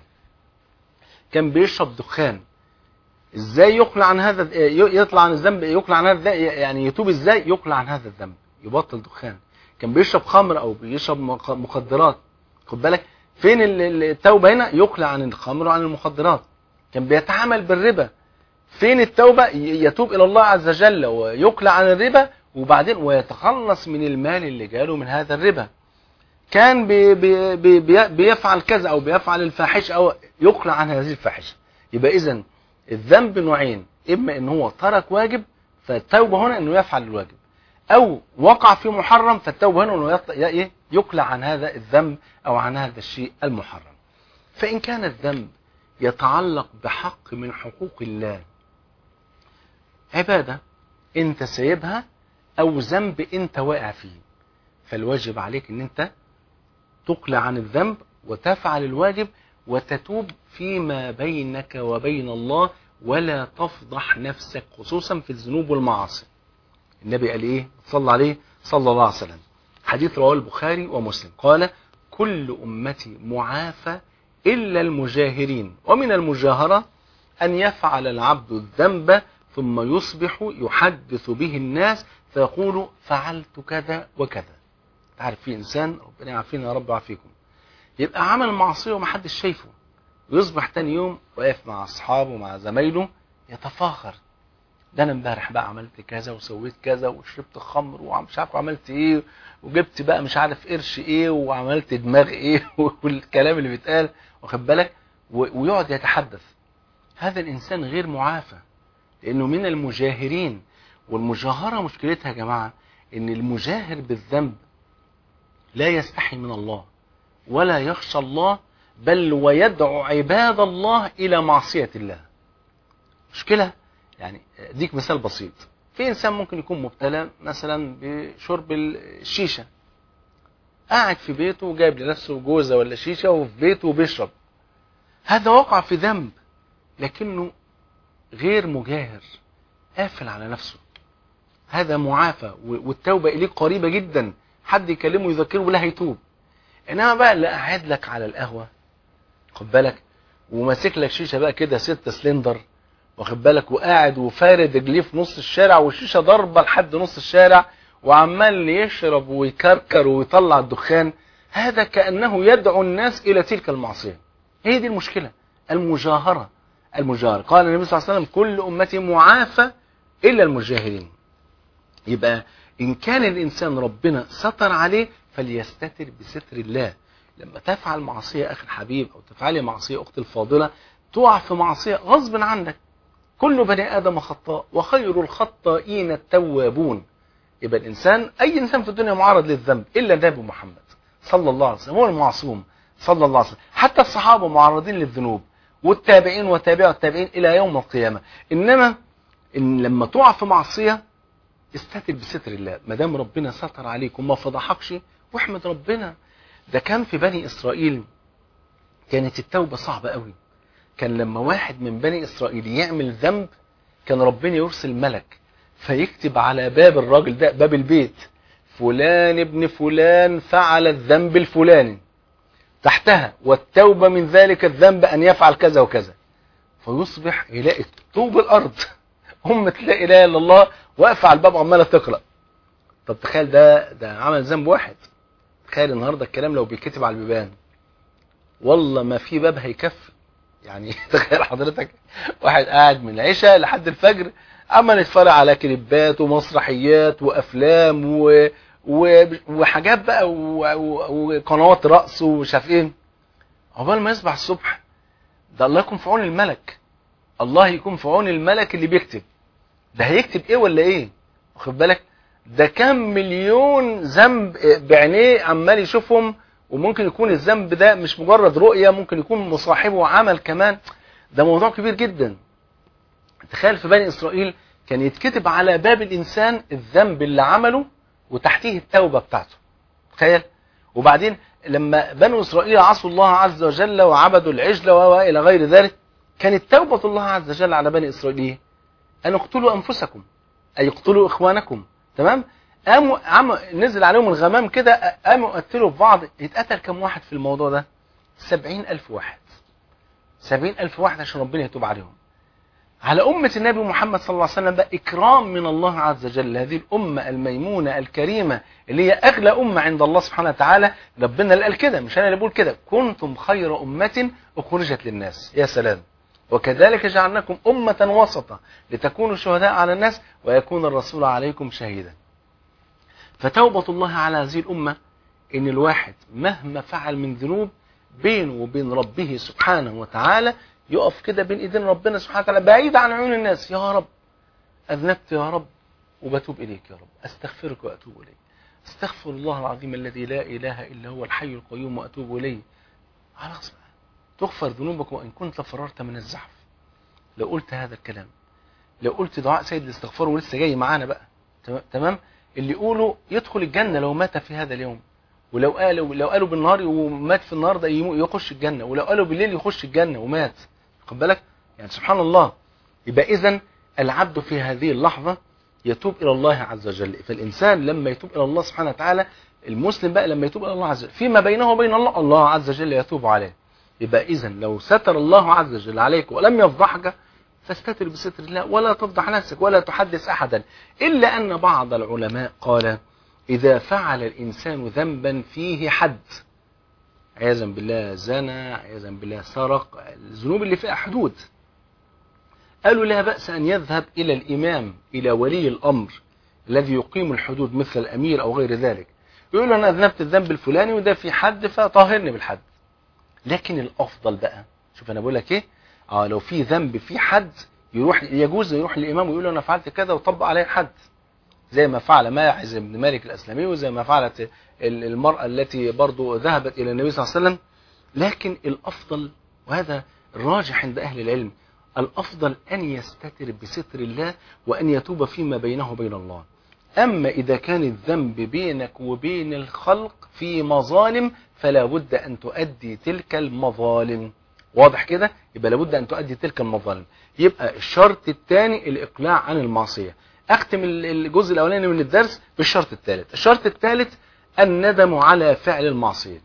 كان بيشرب دخان ازاي يقلع عن هذا يطلع عن الذنب يقلع عن هذا يعني يتوب ازاي يقلع عن هذا الذنب يبطل دخان كان بيشرب خمر او بيشرب مخدرات خد بالك فين التوبة هنا يقلع عن الخمر وعن المخدرات كان بيتعامل بالربا فين التوبة يتوب الى الله عز وجل ويقلع عن الربا وبعدين ويتخلص من المال اللي جاله من هذا الربا كان بي بي بي بيفعل كذا او بيفعل الفاحش او يقلع عن هذه الفاحشه يبقى اذا الذنب نوعين اما ان هو ترك واجب فالتوبه هنا انه يفعل الواجب او وقع في محرم فالتوبه هنا انه يقلع عن هذا الذنب او عن هذا الشيء المحرم فان كان الذنب يتعلق بحق من حقوق الله عباده انت سايبها او ذنب انت واقع فيه فالواجب عليك ان انت تقلع عن الذنب وتفعل الواجب وتتوب فيما بينك وبين الله ولا تفضح نفسك خصوصا في الذنوب والمعاصي النبي قال ايه صلى عليه صلى الله عليه وسلم حديث رواه البخاري ومسلم قال كل أمتي معافى إلا المجاهرين ومن المجاهرة أن يفعل العبد الذنب ثم يصبح يحدث به الناس فيقول فعلت كذا وكذا تعرف في إنسان ربنا يعافينا يا رب يعافيكم يبقى عمل معصية ومحدش شايفه ويصبح تاني يوم واقف مع أصحابه مع زمايله يتفاخر ده انا امبارح بقى عملت كذا وسويت كذا وشربت خمر ومش عارف عملت ايه وجبت بقى مش عارف قرش ايه وعملت دماغ ايه والكلام اللي بيتقال واخد بالك ويقعد يتحدث هذا الانسان غير معافى لانه من المجاهرين والمجاهرة مشكلتها يا جماعة ان المجاهر بالذنب لا يستحي من الله ولا يخشى الله بل ويدعو عباد الله الى معصية الله مشكلة يعني اديك مثال بسيط في انسان ممكن يكون مبتلى مثلا بشرب الشيشة قاعد في بيته وجايب لنفسه جوزة ولا شيشة وفي بيته وبيشرب هذا وقع في ذنب لكنه غير مجاهر قافل على نفسه هذا معافى والتوبة إليه قريبة جدا حد يكلمه يذكره ولا هيتوب انما بقى اللي قاعد لك على القهوة خد بالك وماسك لك شيشة بقى كده ستة سلندر واخد بالك وقاعد وفارد رجليه في نص الشارع والشيشه ضاربه لحد نص الشارع وعمال يشرب ويكركر ويطلع الدخان هذا كانه يدعو الناس الى تلك المعصيه هي دي المشكله المجاهره المجاهره قال النبي صلى الله عليه وسلم كل امتي معافى الا المجاهرين يبقى ان كان الانسان ربنا ستر عليه فليستتر بستر الله لما تفعل معصيه اخي الحبيب او تفعلي معصيه اختي الفاضله تقع في معصيه غصب عنك كل بني آدم خطاء وخير الخطائين التوابون يبقى الإنسان أي إنسان في الدنيا معرض للذنب إلا النبي محمد صلى الله عليه وسلم هو المعصوم صلى الله عليه وسلم حتى الصحابة معرضين للذنوب والتابعين وتابعوا التابعين إلى يوم القيامة إنما إن لما تقع في معصية استتر بستر الله ما دام ربنا ستر عليك وما فضحكش واحمد ربنا ده كان في بني إسرائيل كانت التوبة صعبة قوي كان لما واحد من بني إسرائيل يعمل ذنب كان ربنا يرسل ملك فيكتب على باب الراجل ده باب البيت فلان ابن فلان فعل الذنب الفلاني تحتها والتوبة من ذلك الذنب أن يفعل كذا وكذا فيصبح يلاقي طوب الأرض أمة لا إله إلا الله واقفة على الباب عمالة تقرأ طب تخيل ده ده عمل ذنب واحد تخيل النهارده الكلام لو بيتكتب على البيبان والله ما في باب هيكفي يعني تخيل حضرتك واحد قاعد من العشاء لحد الفجر عمال يتفرج على كليبات ومسرحيات وافلام و... و... وحاجات بقى و... و... وقنوات رقص ومش عارف ايه عقبال ما يصبح الصبح ده الله يكون في عون الملك الله يكون في عون الملك اللي بيكتب ده هيكتب ايه ولا ايه واخد بالك ده كم مليون ذنب بعينيه عمال يشوفهم وممكن يكون الذنب ده مش مجرد رؤية ممكن يكون مصاحبه عمل كمان ده موضوع كبير جدا تخيل في بني إسرائيل كان يتكتب على باب الإنسان الذنب اللي عمله وتحتيه التوبة بتاعته تخيل وبعدين لما بنو إسرائيل عصوا الله عز وجل وعبدوا العجل وإلى غير ذلك كانت توبة الله عز وجل على بني إسرائيل أن اقتلوا أنفسكم أي اقتلوا إخوانكم تمام قاموا عم نزل عليهم الغمام كده قاموا قتلوا في بعض يتقتل كم واحد في الموضوع ده سبعين ألف واحد سبعين ألف واحد عشان ربنا يتوب عليهم على أمة النبي محمد صلى الله عليه وسلم بقى إكرام من الله عز وجل هذه الأمة الميمونة الكريمة اللي هي أغلى أمة عند الله سبحانه وتعالى ربنا اللي قال كده مش أنا اللي بقول كده كنتم خير أمة أخرجت للناس يا سلام وكذلك جعلناكم أمة وسطا لتكونوا شهداء على الناس ويكون الرسول عليكم شهيدا فتوبة الله على هذه الأمة إن الواحد مهما فعل من ذنوب بينه وبين ربه سبحانه وتعالى يقف كده بين ايدين ربنا سبحانه وتعالى بعيد عن عيون الناس يا رب اذنبت يا رب وبتوب اليك يا رب استغفرك واتوب اليك استغفر الله العظيم الذي لا اله الا هو الحي القيوم واتوب اليه خلاص بقى تغفر ذنوبك وان كنت فررت من الزحف لو قلت هذا الكلام لو قلت دعاء سيد الاستغفار ولسه جاي معانا بقى تمام اللي يقوله يدخل الجنه لو مات في هذا اليوم ولو قالوا لو قالوا بالنهار ومات في النهار ده يخش الجنه ولو قالوا بالليل يخش الجنه ومات خد بالك يعني سبحان الله يبقى اذا العبد في هذه اللحظة يتوب إلى الله عز وجل فالإنسان لما يتوب إلى الله سبحانه وتعالى المسلم بقى لما يتوب إلى الله عز وجل فيما بينه وبين الله الله عز وجل يتوب عليه يبقى إذا لو ستر الله عز وجل عليك ولم يفضحك فاستتر بستر الله ولا تفضح نفسك ولا تحدث أحدا إلا أن بعض العلماء قال إذا فعل الإنسان ذنبا فيه حد عياذا بالله زنى عياذا بالله سرق الذنوب اللي فيها حدود قالوا لا بأس أن يذهب إلى الإمام إلى ولي الأمر الذي يقيم الحدود مثل الأمير أو غير ذلك يقول له أنا أذنبت الذنب الفلاني وده في حد فطهرني بالحد لكن الأفضل بقى شوف أنا بقول لك إيه آه لو في ذنب في حد يروح يجوز يروح للإمام ويقول له أنا فعلت كذا وطبق عليه الحد زي ما فعل ماعز بن مالك الأسلمي وزي ما فعلت المرأة التي برضو ذهبت إلى النبي صلى الله عليه وسلم لكن الأفضل وهذا الراجح عند أهل العلم الأفضل أن يستتر بستر الله وأن يتوب فيما بينه وبين الله أما إذا كان الذنب بينك وبين الخلق في مظالم فلا بد أن تؤدي تلك المظالم واضح كده يبقى لابد أن تؤدي تلك المظالم يبقى الشرط الثاني الإقلاع عن المعصية أختم الجزء الأولاني من الدرس بالشرط الثالث الشرط الثالث الندم على فعل المعصية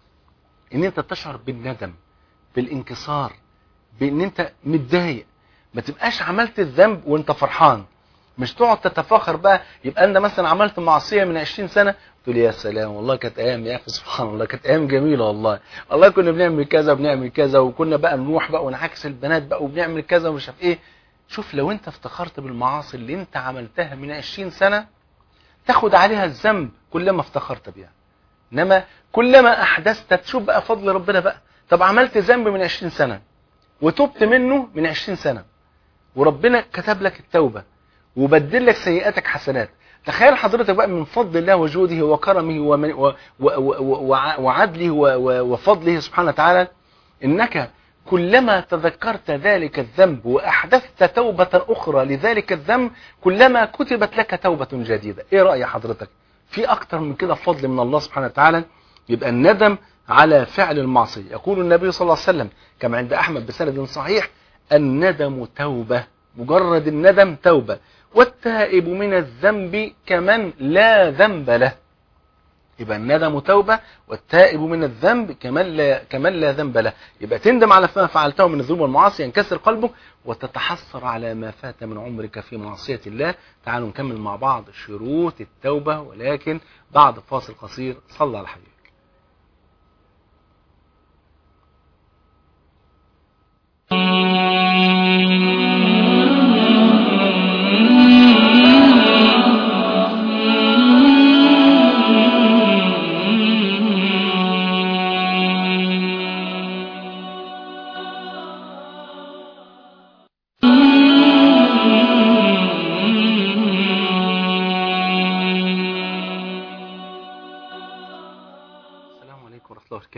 ان انت تشعر بالندم بالانكسار بان انت متضايق ما تبقاش عملت الذنب وانت فرحان مش تقعد تتفاخر بقى يبقى انت مثلا عملت معصيه من 20 سنه تقول يا سلام والله كانت ايام يا اخي سبحان الله كانت ايام جميله والله والله كنا بنعمل كذا وبنعمل كذا وكنا بقى نروح بقى ونعكس البنات بقى وبنعمل كذا ومش عارف ايه شوف لو انت افتخرت بالمعاصي اللي انت عملتها من 20 سنه تاخد عليها الذنب كلما افتخرت بها انما كلما احدثت تشوف بقى فضل ربنا بقى طب عملت ذنب من 20 سنه وتبت منه من 20 سنه وربنا كتب لك التوبه وبدل لك سيئاتك حسنات تخيل حضرتك بقى من فضل الله وجوده وكرمه ومن و و و وعدله وفضله سبحانه وتعالى انك كلما تذكرت ذلك الذنب وأحدثت توبة أخرى لذلك الذنب كلما كتبت لك توبة جديدة إيه رأي حضرتك في أكتر من كده فضل من الله سبحانه وتعالى يبقى الندم على فعل المعصية يقول النبي صلى الله عليه وسلم كما عند أحمد بسند صحيح الندم توبة مجرد الندم توبة والتائب من الذنب كمن لا ذنب له يبقى الندم توبة والتائب من الذنب كمن لا, كمن لا ذنب له يبقى تندم على ما فعلته من الذنوب والمعاصي ينكسر قلبك وتتحسر على ما فات من عمرك في معصية الله تعالوا نكمل مع بعض شروط التوبة ولكن بعد فاصل قصير صلى على حبيبك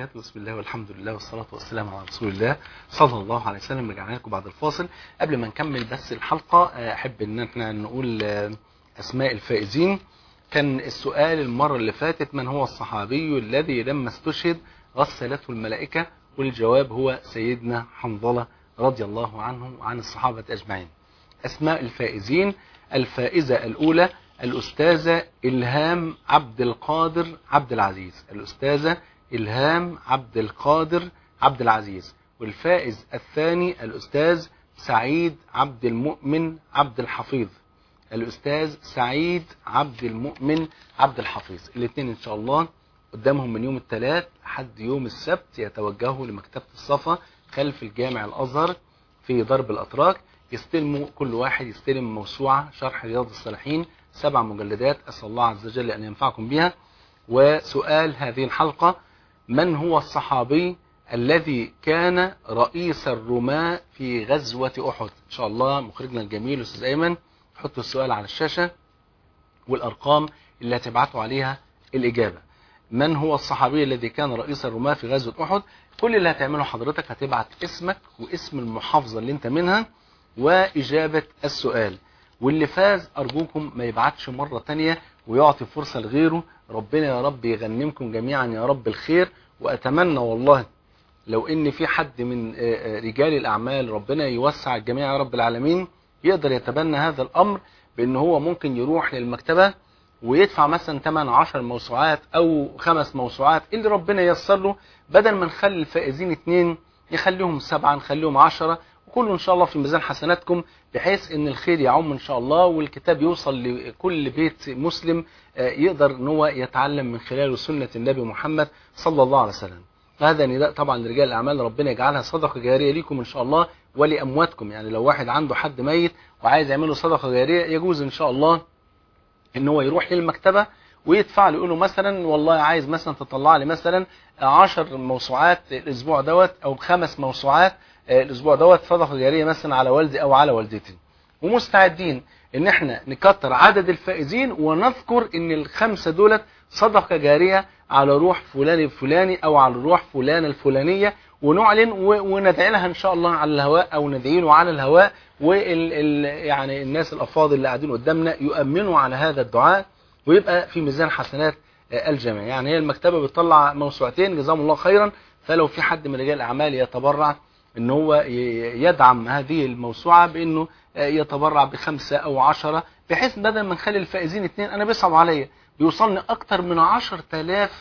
وبركاته بسم الله والحمد لله والصلاة والسلام على رسول الله صلى الله عليه وسلم رجعنا لكم بعد الفاصل قبل ما نكمل بس الحلقة أحب أن احنا نقول أسماء الفائزين كان السؤال المرة اللي فاتت من هو الصحابي الذي لما استشهد غسلته الملائكة والجواب هو سيدنا حنظلة رضي الله عنه وعن الصحابة أجمعين أسماء الفائزين الفائزة الأولى الأستاذة إلهام عبد القادر عبد العزيز الأستاذة إلهام عبد القادر عبد العزيز والفائز الثاني الأستاذ سعيد عبد المؤمن عبد الحفيظ الأستاذ سعيد عبد المؤمن عبد الحفيظ الاثنين إن شاء الله قدامهم من يوم الثلاث لحد يوم السبت يتوجهوا لمكتبة الصفا خلف الجامع الأزهر في ضرب الأتراك يستلموا كل واحد يستلم موسوعة شرح رياض الصالحين سبع مجلدات أسأل الله عز وجل أن ينفعكم بها وسؤال هذه الحلقة من هو الصحابي الذي كان رئيس الرماة في غزوة أحد إن شاء الله مخرجنا الجميل أستاذ أيمن حطوا السؤال على الشاشة والأرقام اللي هتبعتوا عليها الإجابة من هو الصحابي الذي كان رئيس الرماة في غزوة أحد كل اللي هتعمله حضرتك هتبعت اسمك واسم المحافظة اللي انت منها وإجابة السؤال واللي فاز أرجوكم ما يبعتش مرة تانية ويعطي فرصة لغيره ربنا يا رب يغنمكم جميعا يا رب الخير وأتمنى والله لو ان في حد من رجال الأعمال ربنا يوسع الجميع يا رب العالمين يقدر يتبنى هذا الأمر بأن هو ممكن يروح للمكتبة ويدفع مثلا 8 10 موسوعات أو خمس موسوعات اللي ربنا ييسر له بدل ما نخلي الفائزين اثنين يخليهم سبعة نخليهم عشرة وكله إن شاء الله في ميزان حسناتكم بحيث ان الخير يعم إن شاء الله والكتاب يوصل لكل بيت مسلم يقدر ان هو يتعلم من خلاله سنة النبي محمد صلى الله عليه وسلم هذا نداء طبعا لرجال الأعمال ربنا يجعلها صدقة جارية ليكم إن شاء الله ولأمواتكم يعني لو واحد عنده حد ميت وعايز يعمل له صدقة جارية يجوز إن شاء الله ان هو يروح للمكتبة ويدفع له يقول له مثلا والله عايز مثلا تطلع لي مثلا 10 موسوعات الاسبوع دوت او خمس موسوعات الاسبوع دوت صدقه جاريه مثلا على والدي او على والدتي ومستعدين ان احنا نكتر عدد الفائزين ونذكر ان الخمسه دولت صدقه جاريه على روح فلان الفلاني او على روح فلانه الفلانيه ونعلن وندعي لها ان شاء الله على الهواء او ندعي له على الهواء وال يعني الناس الافاضل اللي قاعدين قدامنا يؤمنوا على هذا الدعاء ويبقى في ميزان حسنات الجميع يعني هي المكتبه بتطلع موسوعتين جزاهم الله خيرا فلو في حد من رجال الاعمال يتبرع ان هو يدعم هذه الموسوعه بانه يتبرع بخمسه او عشرة بحيث بدل ما نخلي الفائزين اثنين انا بيصعب عليا بيوصلني اكتر من 10000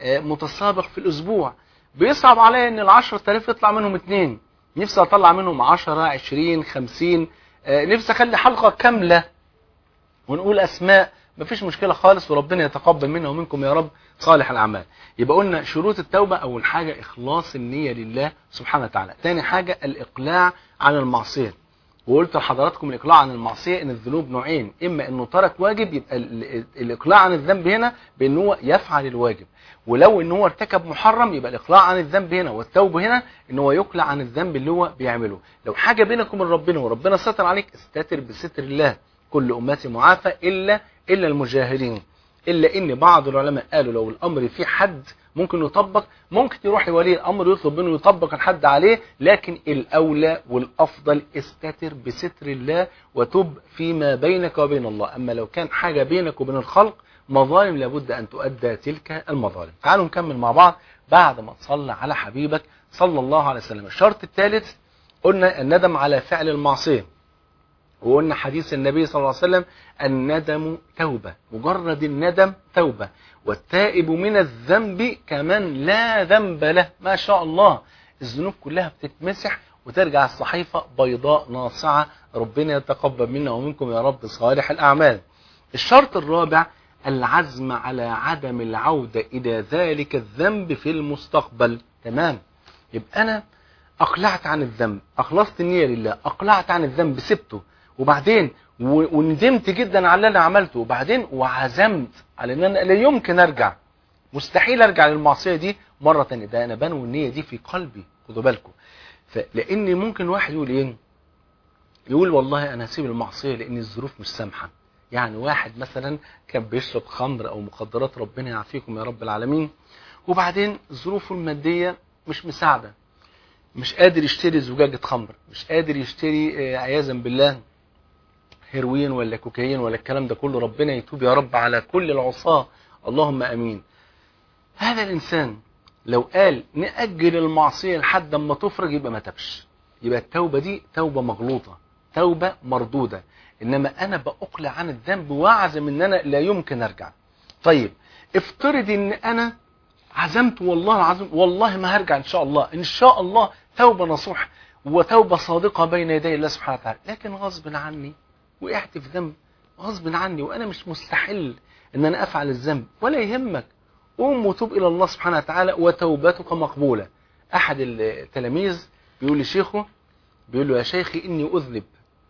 متسابق في الاسبوع بيصعب عليا ان ال 10000 يطلع منهم اثنين نفسي اطلع منهم 10 20 50 نفسي اخلي حلقه كامله ونقول اسماء مفيش مشكله خالص وربنا يتقبل منا ومنكم يا رب صالح الاعمال يبقى قلنا شروط التوبه اول حاجه اخلاص النيه لله سبحانه وتعالى ثاني حاجه الاقلاع عن المعصيه وقلت لحضراتكم الاقلاع عن المعصيه ان الذنوب نوعين اما انه ترك واجب يبقى الاقلاع عن الذنب هنا بان هو يفعل الواجب ولو ان هو ارتكب محرم يبقى الاقلاع عن الذنب هنا والتوبه هنا ان هو يقلع عن الذنب اللي هو بيعمله لو حاجه بينك وبين ربنا وربنا ستر عليك استتر بستر الله كل امتي معافى الا الا المجاهرين الا ان بعض العلماء قالوا لو الامر في حد ممكن يطبق ممكن يروح لولي الامر يطلب منه يطبق الحد عليه لكن الاولى والافضل استتر بستر الله وتب فيما بينك وبين الله اما لو كان حاجه بينك وبين الخلق مظالم لابد أن تؤدى تلك المظالم تعالوا نكمل مع بعض بعد ما تصلى على حبيبك صلى الله عليه وسلم الشرط الثالث قلنا الندم على فعل المعصية وقلنا حديث النبي صلى الله عليه وسلم الندم توبة مجرد الندم توبة والتائب من الذنب كمن لا ذنب له ما شاء الله الذنوب كلها بتتمسح وترجع الصحيفة بيضاء ناصعة ربنا يتقبل منا ومنكم يا رب صالح الأعمال الشرط الرابع العزم على عدم العودة إلى ذلك الذنب في المستقبل تمام يبقى أنا أقلعت عن الذنب أخلصت النية لله أقلعت عن الذنب سبته وبعدين وندمت جدا على اللي أنا عملته وبعدين وعزمت على أن أنا لا يمكن أرجع مستحيل أرجع للمعصية دي مرة تانية ده أنا بنوي النية دي في قلبي خدوا بالكم لأن ممكن واحد يقول إيه يقول والله أنا هسيب المعصية لأن الظروف مش سامحة يعني واحد مثلا كان بيشرب خمر او مخدرات ربنا يعافيكم يا رب العالمين وبعدين ظروفه الماديه مش مساعده مش قادر يشتري زجاجه خمر مش قادر يشتري آه، عياذا بالله هيروين ولا كوكايين ولا الكلام ده كله ربنا يتوب يا رب على كل العصاة اللهم امين هذا الانسان لو قال نأجل المعصية لحد ما تفرج يبقى ما تبش يبقى التوبة دي توبة مغلوطة توبة مردودة انما انا بأقلع عن الذنب واعزم ان انا لا يمكن ارجع طيب افترض ان انا عزمت والله العظيم والله ما هرجع ان شاء الله ان شاء الله توبة نصوح وتوبة صادقة بين يدي الله سبحانه وتعالى لكن غصب عني وقعت في ذنب غصب عني وانا مش مستحل ان انا افعل الذنب ولا يهمك قوم وتوب الى الله سبحانه وتعالى وتوبتك مقبولة احد التلاميذ بيقول لشيخه بيقول له يا شيخي اني اذنب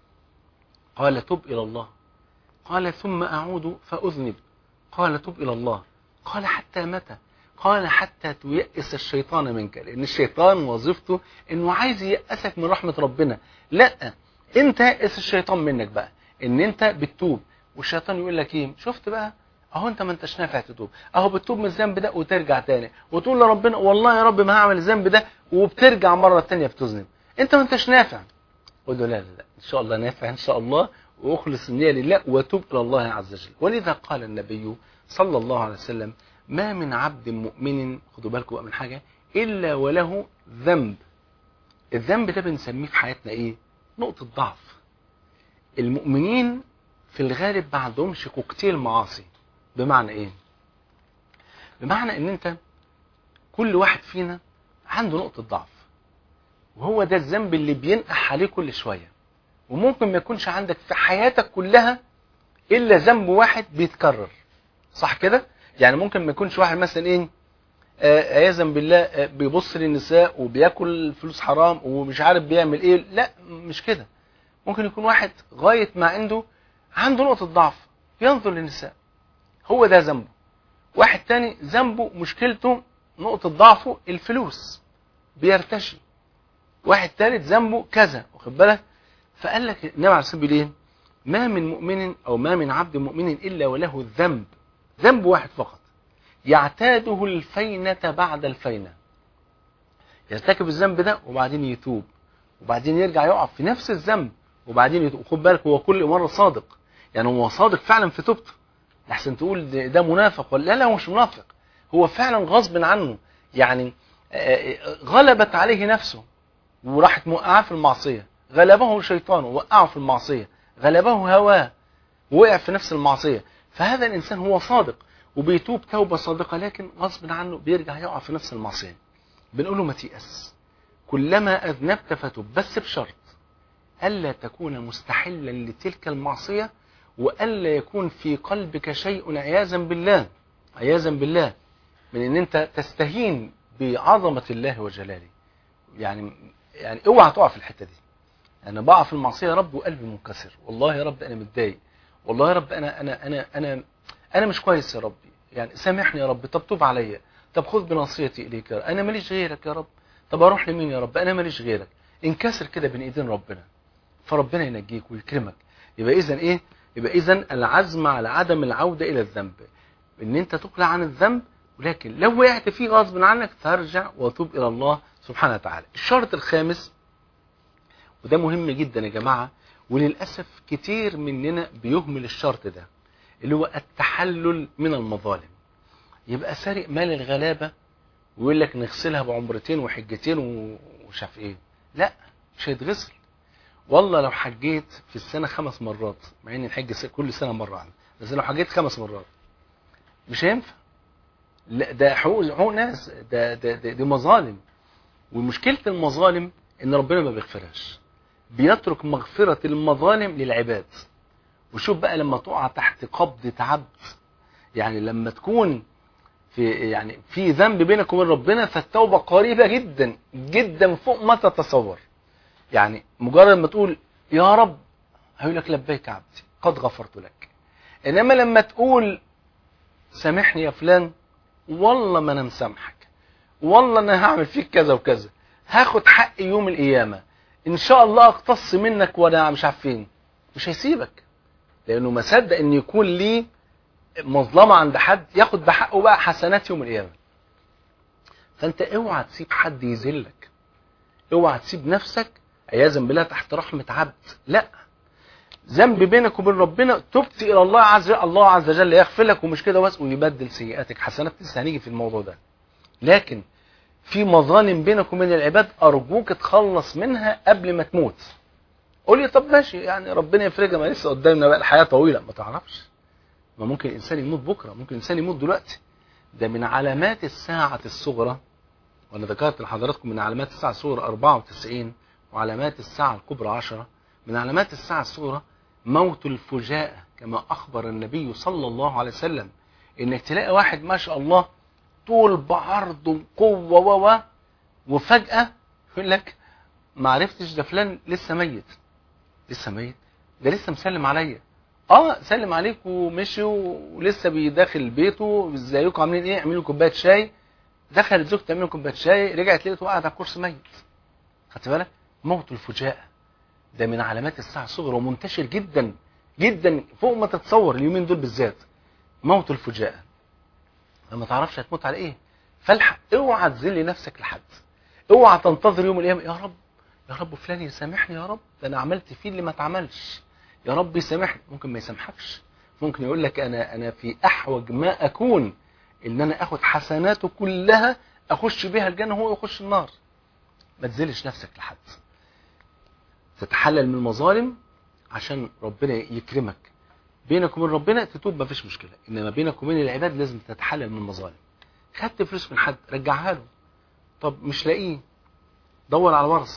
قال تب الى الله قال ثم اعود فاذنب قال تب الى الله قال حتى متى قال حتى تيأس الشيطان منك لان الشيطان وظيفته انه عايز ييأسك من رحمة ربنا لا انت يأس الشيطان منك بقى ان انت بتتوب والشيطان يقول لك ايه شفت بقى اهو انت ما انتش نافع تتوب اهو بتتوب من الذنب ده وترجع تاني وتقول لربنا والله يا رب ما هعمل الذنب ده وبترجع مرة تانية بتذنب انت ما انتش نافع قل له لا لا لا ان شاء الله نافع ان شاء الله واخلص النية لله وتوب الى الله عز وجل ولذا قال النبي صلى الله عليه وسلم ما من عبد مؤمن خدوا بالكم بقى من حاجة الا وله ذنب الذنب ده بنسميه في حياتنا ايه نقطة ضعف المؤمنين في الغالب ما عندهمش كوكتيل معاصي بمعنى ايه بمعنى ان انت كل واحد فينا عنده نقطة ضعف وهو ده الذنب اللي بينقح عليه كل شوية وممكن ما يكونش عندك في حياتك كلها الا ذنب واحد بيتكرر صح كده يعني ممكن ما يكونش واحد مثلا ايه آه، عياذا بالله آه، بيبص للنساء وبياكل فلوس حرام ومش عارف بيعمل ايه لا مش كده ممكن يكون واحد غاية ما عنده عنده نقطة ضعف ينظر للنساء هو ده ذنبه واحد تاني ذنبه مشكلته نقطة ضعفه الفلوس بيرتشي واحد تالت ذنبه كذا واخد بالك فقال لك النبي عليه الصلاه والسلام ايه ما من مؤمن او ما من عبد مؤمن الا وله ذنب ذنب واحد فقط يعتاده الفينة بعد الفينة يرتكب الذنب ده وبعدين يتوب وبعدين يرجع يقع في نفس الذنب وبعدين يتوب خد بالك هو كل مرة صادق يعني هو صادق فعلا في توبته لحسن تقول ده, ده منافق ولا لا لا هو مش منافق هو فعلا غصب عنه يعني آه، غلبت عليه نفسه وراحت موقعاه في المعصية غلبه شيطانه وقعه في المعصية غلبه هواه وقع في نفس المعصية فهذا الإنسان هو صادق وبيتوب توبة صادقة لكن غصب عنه بيرجع يقع في نفس المعصية بنقول له ما تيأس كلما أذنبت فتوب بس بشرط ألا تكون مستحلا لتلك المعصية وألا يكون في قلبك شيء عياذا بالله عياذا بالله من ان انت تستهين بعظمة الله وجلاله يعني يعني اوعى تقع في الحتة دي انا بقع في المعصية يا رب وقلبي منكسر والله يا رب انا متضايق والله يا رب انا انا انا انا انا مش كويس يا ربي يعني سامحني يا رب طب توب عليا طب خذ بنصيتي اليك يا رب. انا ماليش غيرك يا رب طب اروح لمين يا رب انا ماليش غيرك انكسر كده بين ايدين ربنا فربنا ينجيك ويكرمك يبقى اذا ايه يبقى اذا العزم على عدم العودة الى الذنب ان انت تقلع عن الذنب ولكن لو وقعت فيه غصب عنك ترجع وتوب الى الله سبحانه وتعالى الشرط الخامس وده مهم جدا يا جماعة وللأسف كتير مننا بيهمل الشرط ده اللي هو التحلل من المظالم يبقى سارق مال الغلابة ويقول لك نغسلها بعمرتين وحجتين ومش عارف ايه لا مش هيتغسل والله لو حجيت في السنة خمس مرات مع ان الحج كل سنة مرة واحدة بس لو حجيت خمس مرات مش هينفع لا ده حقوق حقوق ناس ده ده, ده دي مظالم ومشكلة المظالم ان ربنا ما بيغفرهاش بيترك مغفرة المظالم للعباد وشوف بقى لما تقع تحت قبضة عبد يعني لما تكون في يعني في ذنب بينك وبين ربنا فالتوبة قريبة جدا جدا فوق ما تتصور يعني مجرد ما تقول يا رب هيقول لك لبيك عبدي قد غفرت لك انما لما تقول سامحني يا فلان والله ما انا مسامحك والله انا هعمل فيك كذا وكذا هاخد حقي يوم القيامه ان شاء الله اقتص منك وانا مش عارف فين مش هيسيبك لانه ما صدق ان يكون ليه مظلمه عند حد ياخد بحقه بقى حسنات يوم القيامه فانت اوعى تسيب حد يذلك اوعى تسيب نفسك عياذا بالله تحت رحمه عبد لا ذنب بينك وبين ربنا تبت الى الله عز وجل الله عز وجل يغفر لك ومش كده بس ويبدل سيئاتك حسنات لسه هنيجي في الموضوع ده لكن في مظالم بينك وبين العباد ارجوك تخلص منها قبل ما تموت قول لي طب ماشي يعني ربنا يفرجها ما لسه قدامنا بقى الحياه طويله ما تعرفش ما ممكن الانسان يموت بكره ممكن الانسان يموت دلوقتي ده من علامات الساعه الصغرى وانا ذكرت لحضراتكم من علامات الساعه الصغرى 94 وعلامات الساعه الكبرى 10 من علامات الساعه الصغرى موت الفجاءة كما أخبر النبي صلى الله عليه وسلم إنك تلاقي واحد ما شاء الله طول بعرض وقوة و وفجأة يقول لك ما عرفتش ده فلان لسه ميت لسه ميت ده لسه مسلم عليا اه سلم عليك ومشي ولسه بيداخل بيته ازيكم عاملين ايه اعملوا كوبايه شاي دخلت زوجته تعمل كوبايه شاي رجعت لقيته قاعد على الكرسي ميت خدت بالك موت الفجاءه ده من علامات الساعة الصغرى ومنتشر جدا جدا فوق ما تتصور اليومين دول بالذات موت الفجاءة لما تعرفش هتموت على ايه فالحق اوعى تذل نفسك لحد اوعى تنتظر يوم القيامة يا رب يا رب فلان يسامحني يا رب ده انا عملت فيه اللي ما اتعملش يا رب يسامحني ممكن ما يسامحكش ممكن يقول لك انا انا في احوج ما اكون ان انا اخد حسناته كلها اخش بيها الجنه وهو يخش النار ما تذلش نفسك لحد تتحلل من المظالم عشان ربنا يكرمك بينك وبين ربنا تتوب مفيش مشكله انما بينك وبين العباد لازم تتحلل من المظالم خدت فلوس من حد رجعها له طب مش لاقيه دور على ورثه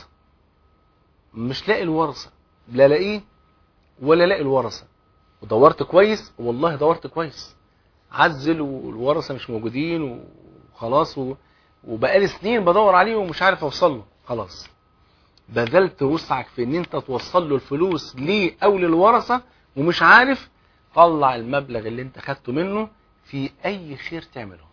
مش لاقي الورثه لا لاقيه ولا لاقي الورثه ودورت كويس والله دورت كويس عزل والورثه مش موجودين وخلاص و... وبقالي سنين بدور عليه ومش عارف اوصل له خلاص بذلت وسعك في ان انت توصل له الفلوس ليه او للورثه ومش عارف طلع المبلغ اللي انت خدته منه في اي خير تعمله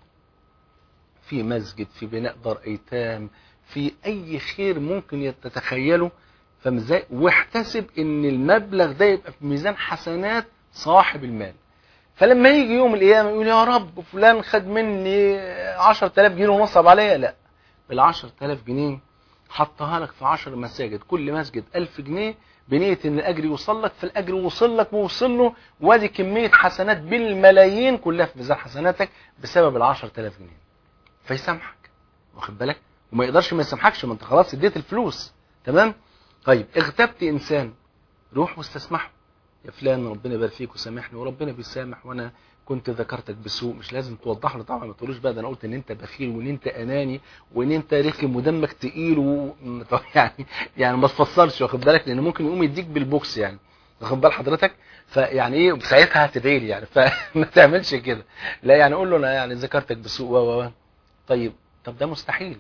في مسجد في بناء دار ايتام في اي خير ممكن تتخيله فمزاي واحتسب ان المبلغ ده يبقى في ميزان حسنات صاحب المال فلما يجي يوم القيامه يقول يا رب فلان خد مني 10000 جنيه ونصب عليا لا بال 10000 جنيه حطها لك في 10 مساجد كل مسجد 1000 جنيه بنية ان الاجر يوصل لك فالاجر وصل لك ووصل له وادي كمية حسنات بالملايين كلها في ميزان حسناتك بسبب ال 10000 جنيه فيسامحك واخد بالك وما يقدرش ما يسامحكش ما انت خلاص اديت الفلوس تمام طيب اغتبت انسان روح واستسمحه يا فلان ربنا يبارك فيك وسامحني وربنا بيسامح وانا كنت ذكرتك بسوء مش لازم توضح له طبعا ما تقولوش بقى ده انا قلت ان انت بخيل وان انت اناني وان انت رخم ودمك تقيل و... يعني يعني ما تفسرش واخد بالك لان ممكن يقوم يديك بالبوكس يعني واخد بال حضرتك فيعني ايه ساعتها هتدعي لي يعني فما تعملش كده لا يعني قول له انا يعني ذكرتك بسوء و و طيب طب ده مستحيل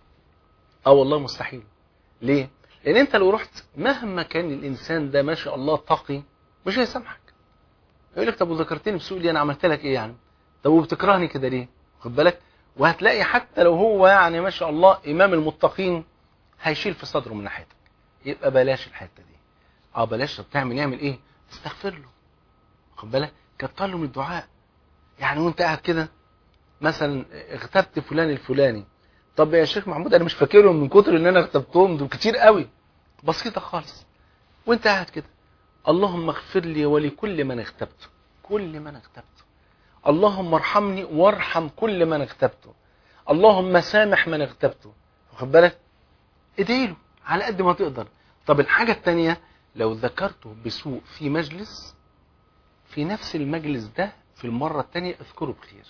اه والله مستحيل ليه لان انت لو رحت مهما كان الانسان ده ما شاء الله تقي مش هيسامحك يقول لك طب وذكرتني بسوء ليه انا عملت لك ايه يعني طب وبتكرهني كده ليه خد بالك وهتلاقي حتى لو هو يعني ما شاء الله امام المتقين هيشيل في صدره من ناحيتك يبقى بلاش الحته دي اه بلاش طب تعمل يعمل ايه استغفر له خد بالك كتر له من الدعاء يعني وانت قاعد كده مثلا اغتبت فلان الفلاني طب يا شيخ محمود انا مش فاكرهم من كتر ان انا اغتبتهم دول كتير قوي بسيطه خالص وانت قاعد كده اللهم اغفر لي ولكل من اغتبته كل من اغتبته اللهم ارحمني وارحم كل من اغتبته اللهم سامح من اغتبته واخد بالك ادعي له على قد ما تقدر طب الحاجة التانية لو ذكرته بسوء في مجلس في نفس المجلس ده في المرة التانية اذكره بخير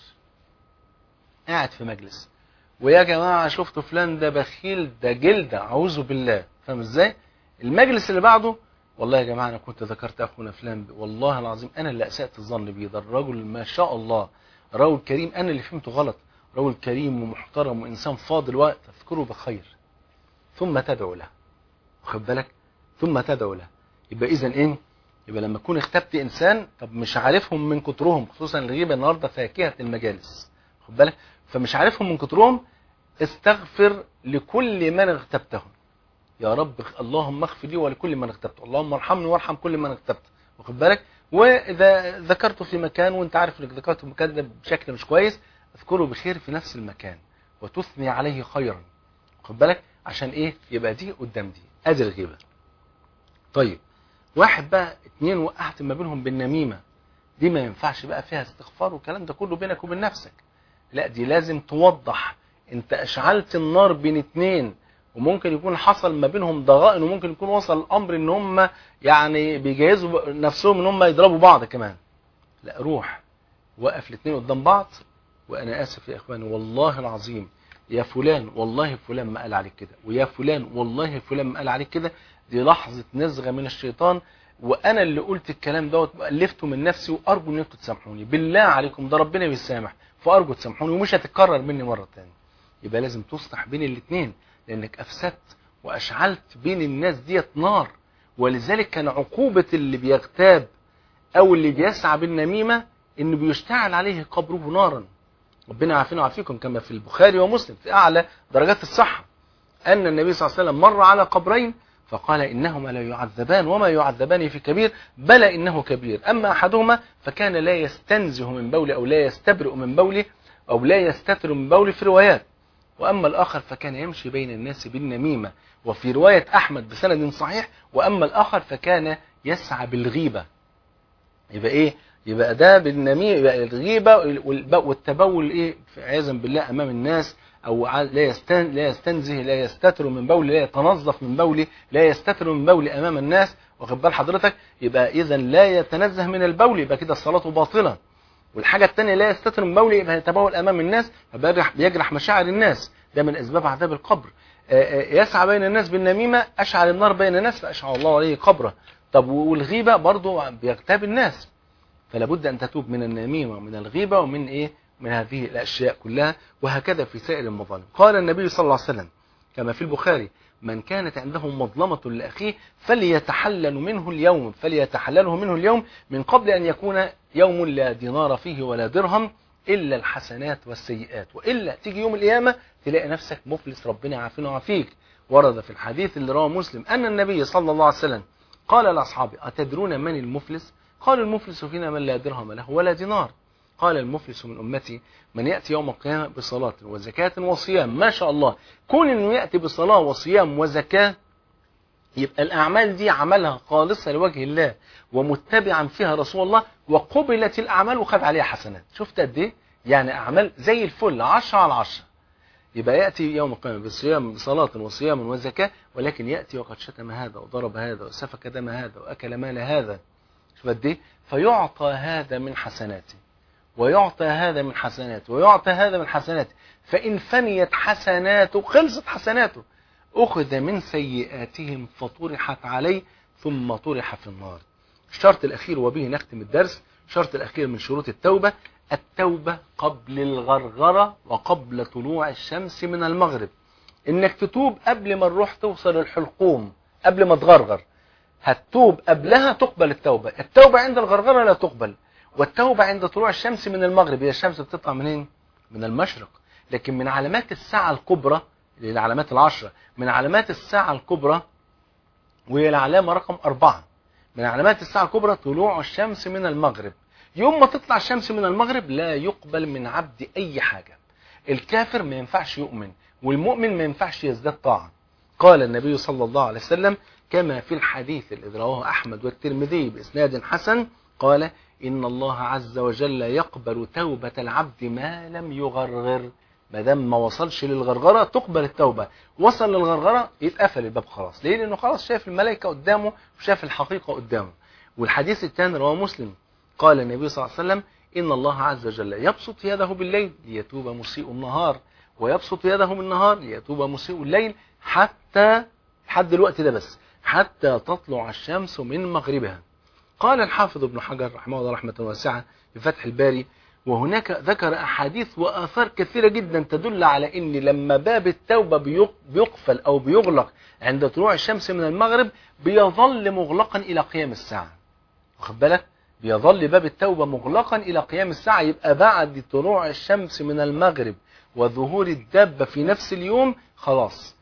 قاعد في مجلس ويا جماعة شفت فلان ده بخيل ده جلد اعوذ بالله فاهم ازاي المجلس اللي بعده والله يا جماعة أنا كنت ذكرت أخونا فلان والله العظيم أنا اللي أسأت الظن بيه ده الرجل ما شاء الله رجل كريم أنا اللي فهمته غلط رجل كريم ومحترم وإنسان فاضل وقت تذكره بخير ثم تدعو له واخد بالك ثم تدعو له يبقى إذا إيه يبقى لما تكون اختبت إنسان طب مش عارفهم من كترهم خصوصا الغيبة النهاردة فاكهة المجالس واخد بالك فمش عارفهم من كترهم استغفر لكل من اغتبتهم يا رب اللهم اغفر لي ولكل من اغتبته اللهم ارحمني وارحم كل من اغتبته واخد بالك واذا ذكرته في مكان وانت عارف انك ذكرته في المكان ده بشكل مش كويس اذكره بخير في نفس المكان وتثني عليه خيرا خد بالك عشان ايه يبقى دي قدام دي ادي الغيبه طيب واحد بقى اتنين وقعت ما بينهم بالنميمه دي ما ينفعش بقى فيها استغفار والكلام ده كله بينك وبين نفسك لا دي لازم توضح انت اشعلت النار بين اتنين وممكن يكون حصل ما بينهم ضغائن وممكن يكون وصل الامر ان هم يعني بيجهزوا نفسهم ان هم يضربوا بعض كمان لا روح وقف الاثنين قدام بعض وانا اسف يا اخواني والله العظيم يا فلان والله فلان ما قال عليك كده ويا فلان والله فلان ما قال عليك كده دي لحظة نزغة من الشيطان وانا اللي قلت الكلام دوت والفته من نفسي وارجو ان انتوا تسامحوني بالله عليكم ده ربنا بيسامح فارجو تسامحوني ومش هتتكرر مني مرة تانية يبقى لازم تصلح بين الاثنين لانك افسدت واشعلت بين الناس ديت نار ولذلك كان عقوبة اللي بيغتاب او اللي بيسعى بالنميمة ان بيشتعل عليه قبره نارا ربنا عافينا وعافيكم كما في البخاري ومسلم في اعلى درجات الصحة ان النبي صلى الله عليه وسلم مر على قبرين فقال إنهما لا يعذبان وما يعذبان في كبير بلى إنه كبير أما أحدهما فكان لا يستنزه من بول أو لا يستبرئ من بوله أو لا يستتر من بوله في روايات وأما الآخر فكان يمشي بين الناس بالنميمة وفي رواية أحمد بسند صحيح وأما الآخر فكان يسعى بالغيبة يبقى إيه يبقى ده بالنميمة يبقى الغيبة والتبول إيه عياذا بالله أمام الناس او لا يستن لا يستنزه لا يستتر من بول لا يتنظف من بول لا يستتر من بول امام الناس واخد بال حضرتك يبقى اذا لا يتنزه من البول يبقى كده الصلاه باطله والحاجه الثانيه لا يستتر من بول يبقى يتبول امام الناس فبيجرح بيجرح مشاعر الناس ده من اسباب عذاب القبر يسعى بين الناس بالنميمه اشعل النار بين الناس فاشعل الله عليه قبره طب والغيبه برضه بيغتاب الناس فلا بد ان تتوب من النميمه ومن الغيبه ومن ايه من هذه الأشياء كلها وهكذا في سائر المظالم قال النبي صلى الله عليه وسلم كما في البخاري من كانت عنده مظلمة لأخيه فليتحلل منه اليوم فليتحلله منه اليوم من قبل أن يكون يوم لا دينار فيه ولا درهم إلا الحسنات والسيئات وإلا تيجي يوم القيامة تلاقي نفسك مفلس ربنا يعافينا ويعافيك ورد في الحديث اللي رواه مسلم أن النبي صلى الله عليه وسلم قال لأصحابه أتدرون من المفلس قالوا المفلس فينا من لا درهم له ولا دينار قال المفلس من أمتي من يأتي يوم القيامة بصلاة وزكاة وصيام ما شاء الله كون أنه يأتي بصلاة وصيام وزكاة يبقى الأعمال دي عملها خالصة لوجه الله ومتبعا فيها رسول الله وقبلت الأعمال وخد عليها حسنات شفت قد ايه يعني أعمال زي الفل عشرة على عشرة يبقى يأتي يوم القيامة بصيام بصلاة وصيام وزكاة ولكن يأتي وقد شتم هذا وضرب هذا وسفك دم هذا وأكل مال هذا شوف قد ايه فيعطى هذا من حسناته ويعطى هذا من حسناته ويعطى هذا من حسناته فإن فنيت حسناته خلصت حسناته أخذ من سيئاتهم فطرحت عليه ثم طرح في النار الشرط الأخير وبه نختم الدرس الشرط الأخير من شروط التوبة التوبة قبل الغرغرة وقبل طلوع الشمس من المغرب إنك تتوب قبل ما الروح توصل الحلقوم قبل ما تغرغر هتتوب قبلها تقبل التوبة التوبة عند الغرغرة لا تقبل والتوبة عند طلوع الشمس من المغرب هي الشمس بتطلع منين من المشرق لكن من علامات الساعة الكبرى اللي العلامات العشرة من علامات الساعة الكبرى وهي العلامة رقم أربعة من علامات الساعة الكبرى طلوع الشمس من المغرب يوم ما تطلع الشمس من المغرب لا يقبل من عبد أي حاجة الكافر ما ينفعش يؤمن والمؤمن ما ينفعش يزداد طاعة قال النبي صلى الله عليه وسلم كما في الحديث الذي رواه أحمد والترمذي بإسناد حسن قال إن الله عز وجل يقبل توبة العبد ما لم يغرغر ما دام ما وصلش للغرغرة تقبل التوبة وصل للغرغرة يتقفل الباب خلاص ليه لأنه خلاص شاف الملائكة قدامه وشاف الحقيقة قدامه والحديث الثاني رواه مسلم قال النبي صلى الله عليه وسلم إن الله عز وجل يبسط يده بالليل ليتوب مسيء النهار ويبسط يده بالنهار ليتوب مسيء الليل حتى حد الوقت ده بس حتى تطلع الشمس من مغربها قال الحافظ ابن حجر رحمه الله رحمة واسعة في فتح الباري وهناك ذكر أحاديث وآثار كثيرة جدا تدل على أن لما باب التوبة بيقفل أو بيغلق عند طلوع الشمس من المغرب بيظل مغلقا إلى قيام الساعة واخد بالك بيظل باب التوبة مغلقا إلى قيام الساعة يبقى بعد طلوع الشمس من المغرب وظهور الدابة في نفس اليوم خلاص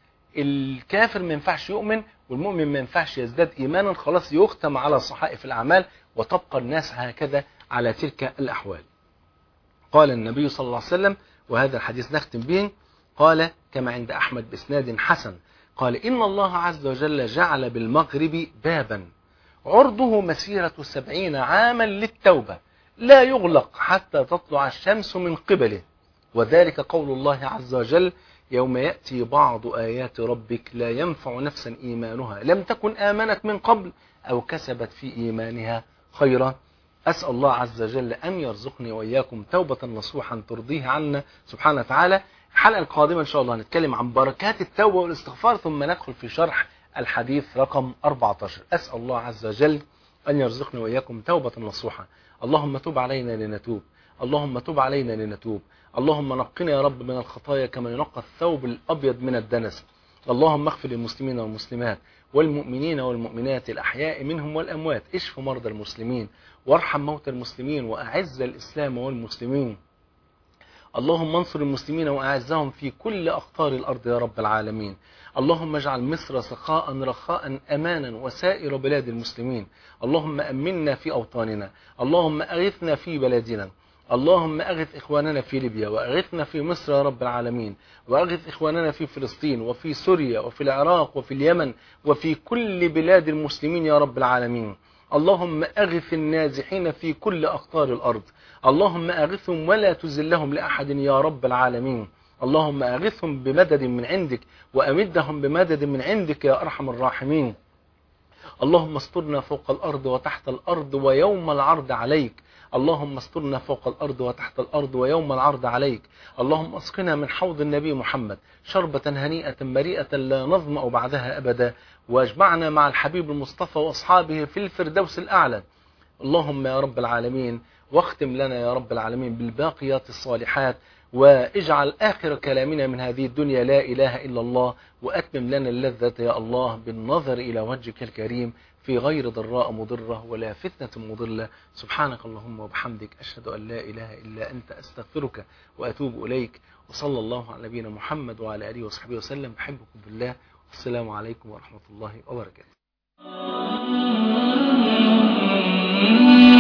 الكافر ما ينفعش يؤمن والمؤمن ما ينفعش يزداد إيمانا خلاص يختم على صحائف الأعمال وتبقى الناس هكذا على تلك الأحوال قال النبي صلى الله عليه وسلم وهذا الحديث نختم به قال كما عند أحمد بإسناد حسن قال إن الله عز وجل جعل بالمغرب بابا عرضه مسيرة سبعين عاما للتوبة لا يغلق حتى تطلع الشمس من قبله وذلك قول الله عز وجل يوم يأتي بعض آيات ربك لا ينفع نفسا إيمانها لم تكن آمنت من قبل أو كسبت في إيمانها خيرا أسأل الله عز وجل أن يرزقني وإياكم توبة نصوحا ترضيه عنا سبحانه وتعالى الحلقة القادمة إن شاء الله هنتكلم عن بركات التوبة والاستغفار ثم ندخل في شرح الحديث رقم 14 أسأل الله عز وجل أن يرزقني وإياكم توبة نصوحة اللهم تب علينا لنتوب اللهم تب علينا لنتوب اللهم نقنا يا رب من الخطايا كما ينقى الثوب الأبيض من الدنس اللهم اغفر للمسلمين والمسلمات والمؤمنين والمؤمنات الأحياء منهم والأموات اشف مرضى المسلمين وارحم موتى المسلمين وأعز الإسلام والمسلمين اللهم انصر المسلمين وأعزهم في كل أقطار الأرض يا رب العالمين اللهم اجعل مصر سخاء رخاء أمانا وسائر بلاد المسلمين اللهم أمنا في أوطاننا اللهم أغثنا في بلادنا اللهم أغث إخواننا في ليبيا وأغثنا في مصر يا رب العالمين وأغث إخواننا في فلسطين وفي سوريا وفي العراق وفي اليمن وفي كل بلاد المسلمين يا رب العالمين اللهم أغث النازحين في كل أقطار الأرض اللهم أغثهم ولا تزلهم لأحد يا رب العالمين اللهم أغثهم بمدد من عندك وأمدهم بمدد من عندك يا أرحم الراحمين اللهم استرنا فوق الأرض وتحت الأرض ويوم العرض عليك اللهم استرنا فوق الأرض وتحت الأرض ويوم العرض عليك اللهم اسقنا من حوض النبي محمد شربة هنيئة مريئة لا نظمأ بعدها أبدا واجمعنا مع الحبيب المصطفى وأصحابه في الفردوس الأعلى اللهم يا رب العالمين واختم لنا يا رب العالمين بالباقيات الصالحات واجعل آخر كلامنا من هذه الدنيا لا إله إلا الله وأتمم لنا اللذة يا الله بالنظر إلى وجهك الكريم في غير ضراء مضرة ولا فتنة مضلة سبحانك اللهم وبحمدك أشهد أن لا إله إلا أنت أستغفرك وأتوب إليك وصلى الله على نبينا محمد وعلى آله وصحبه وسلم بحبكم بالله والسلام عليكم ورحمة الله وبركاته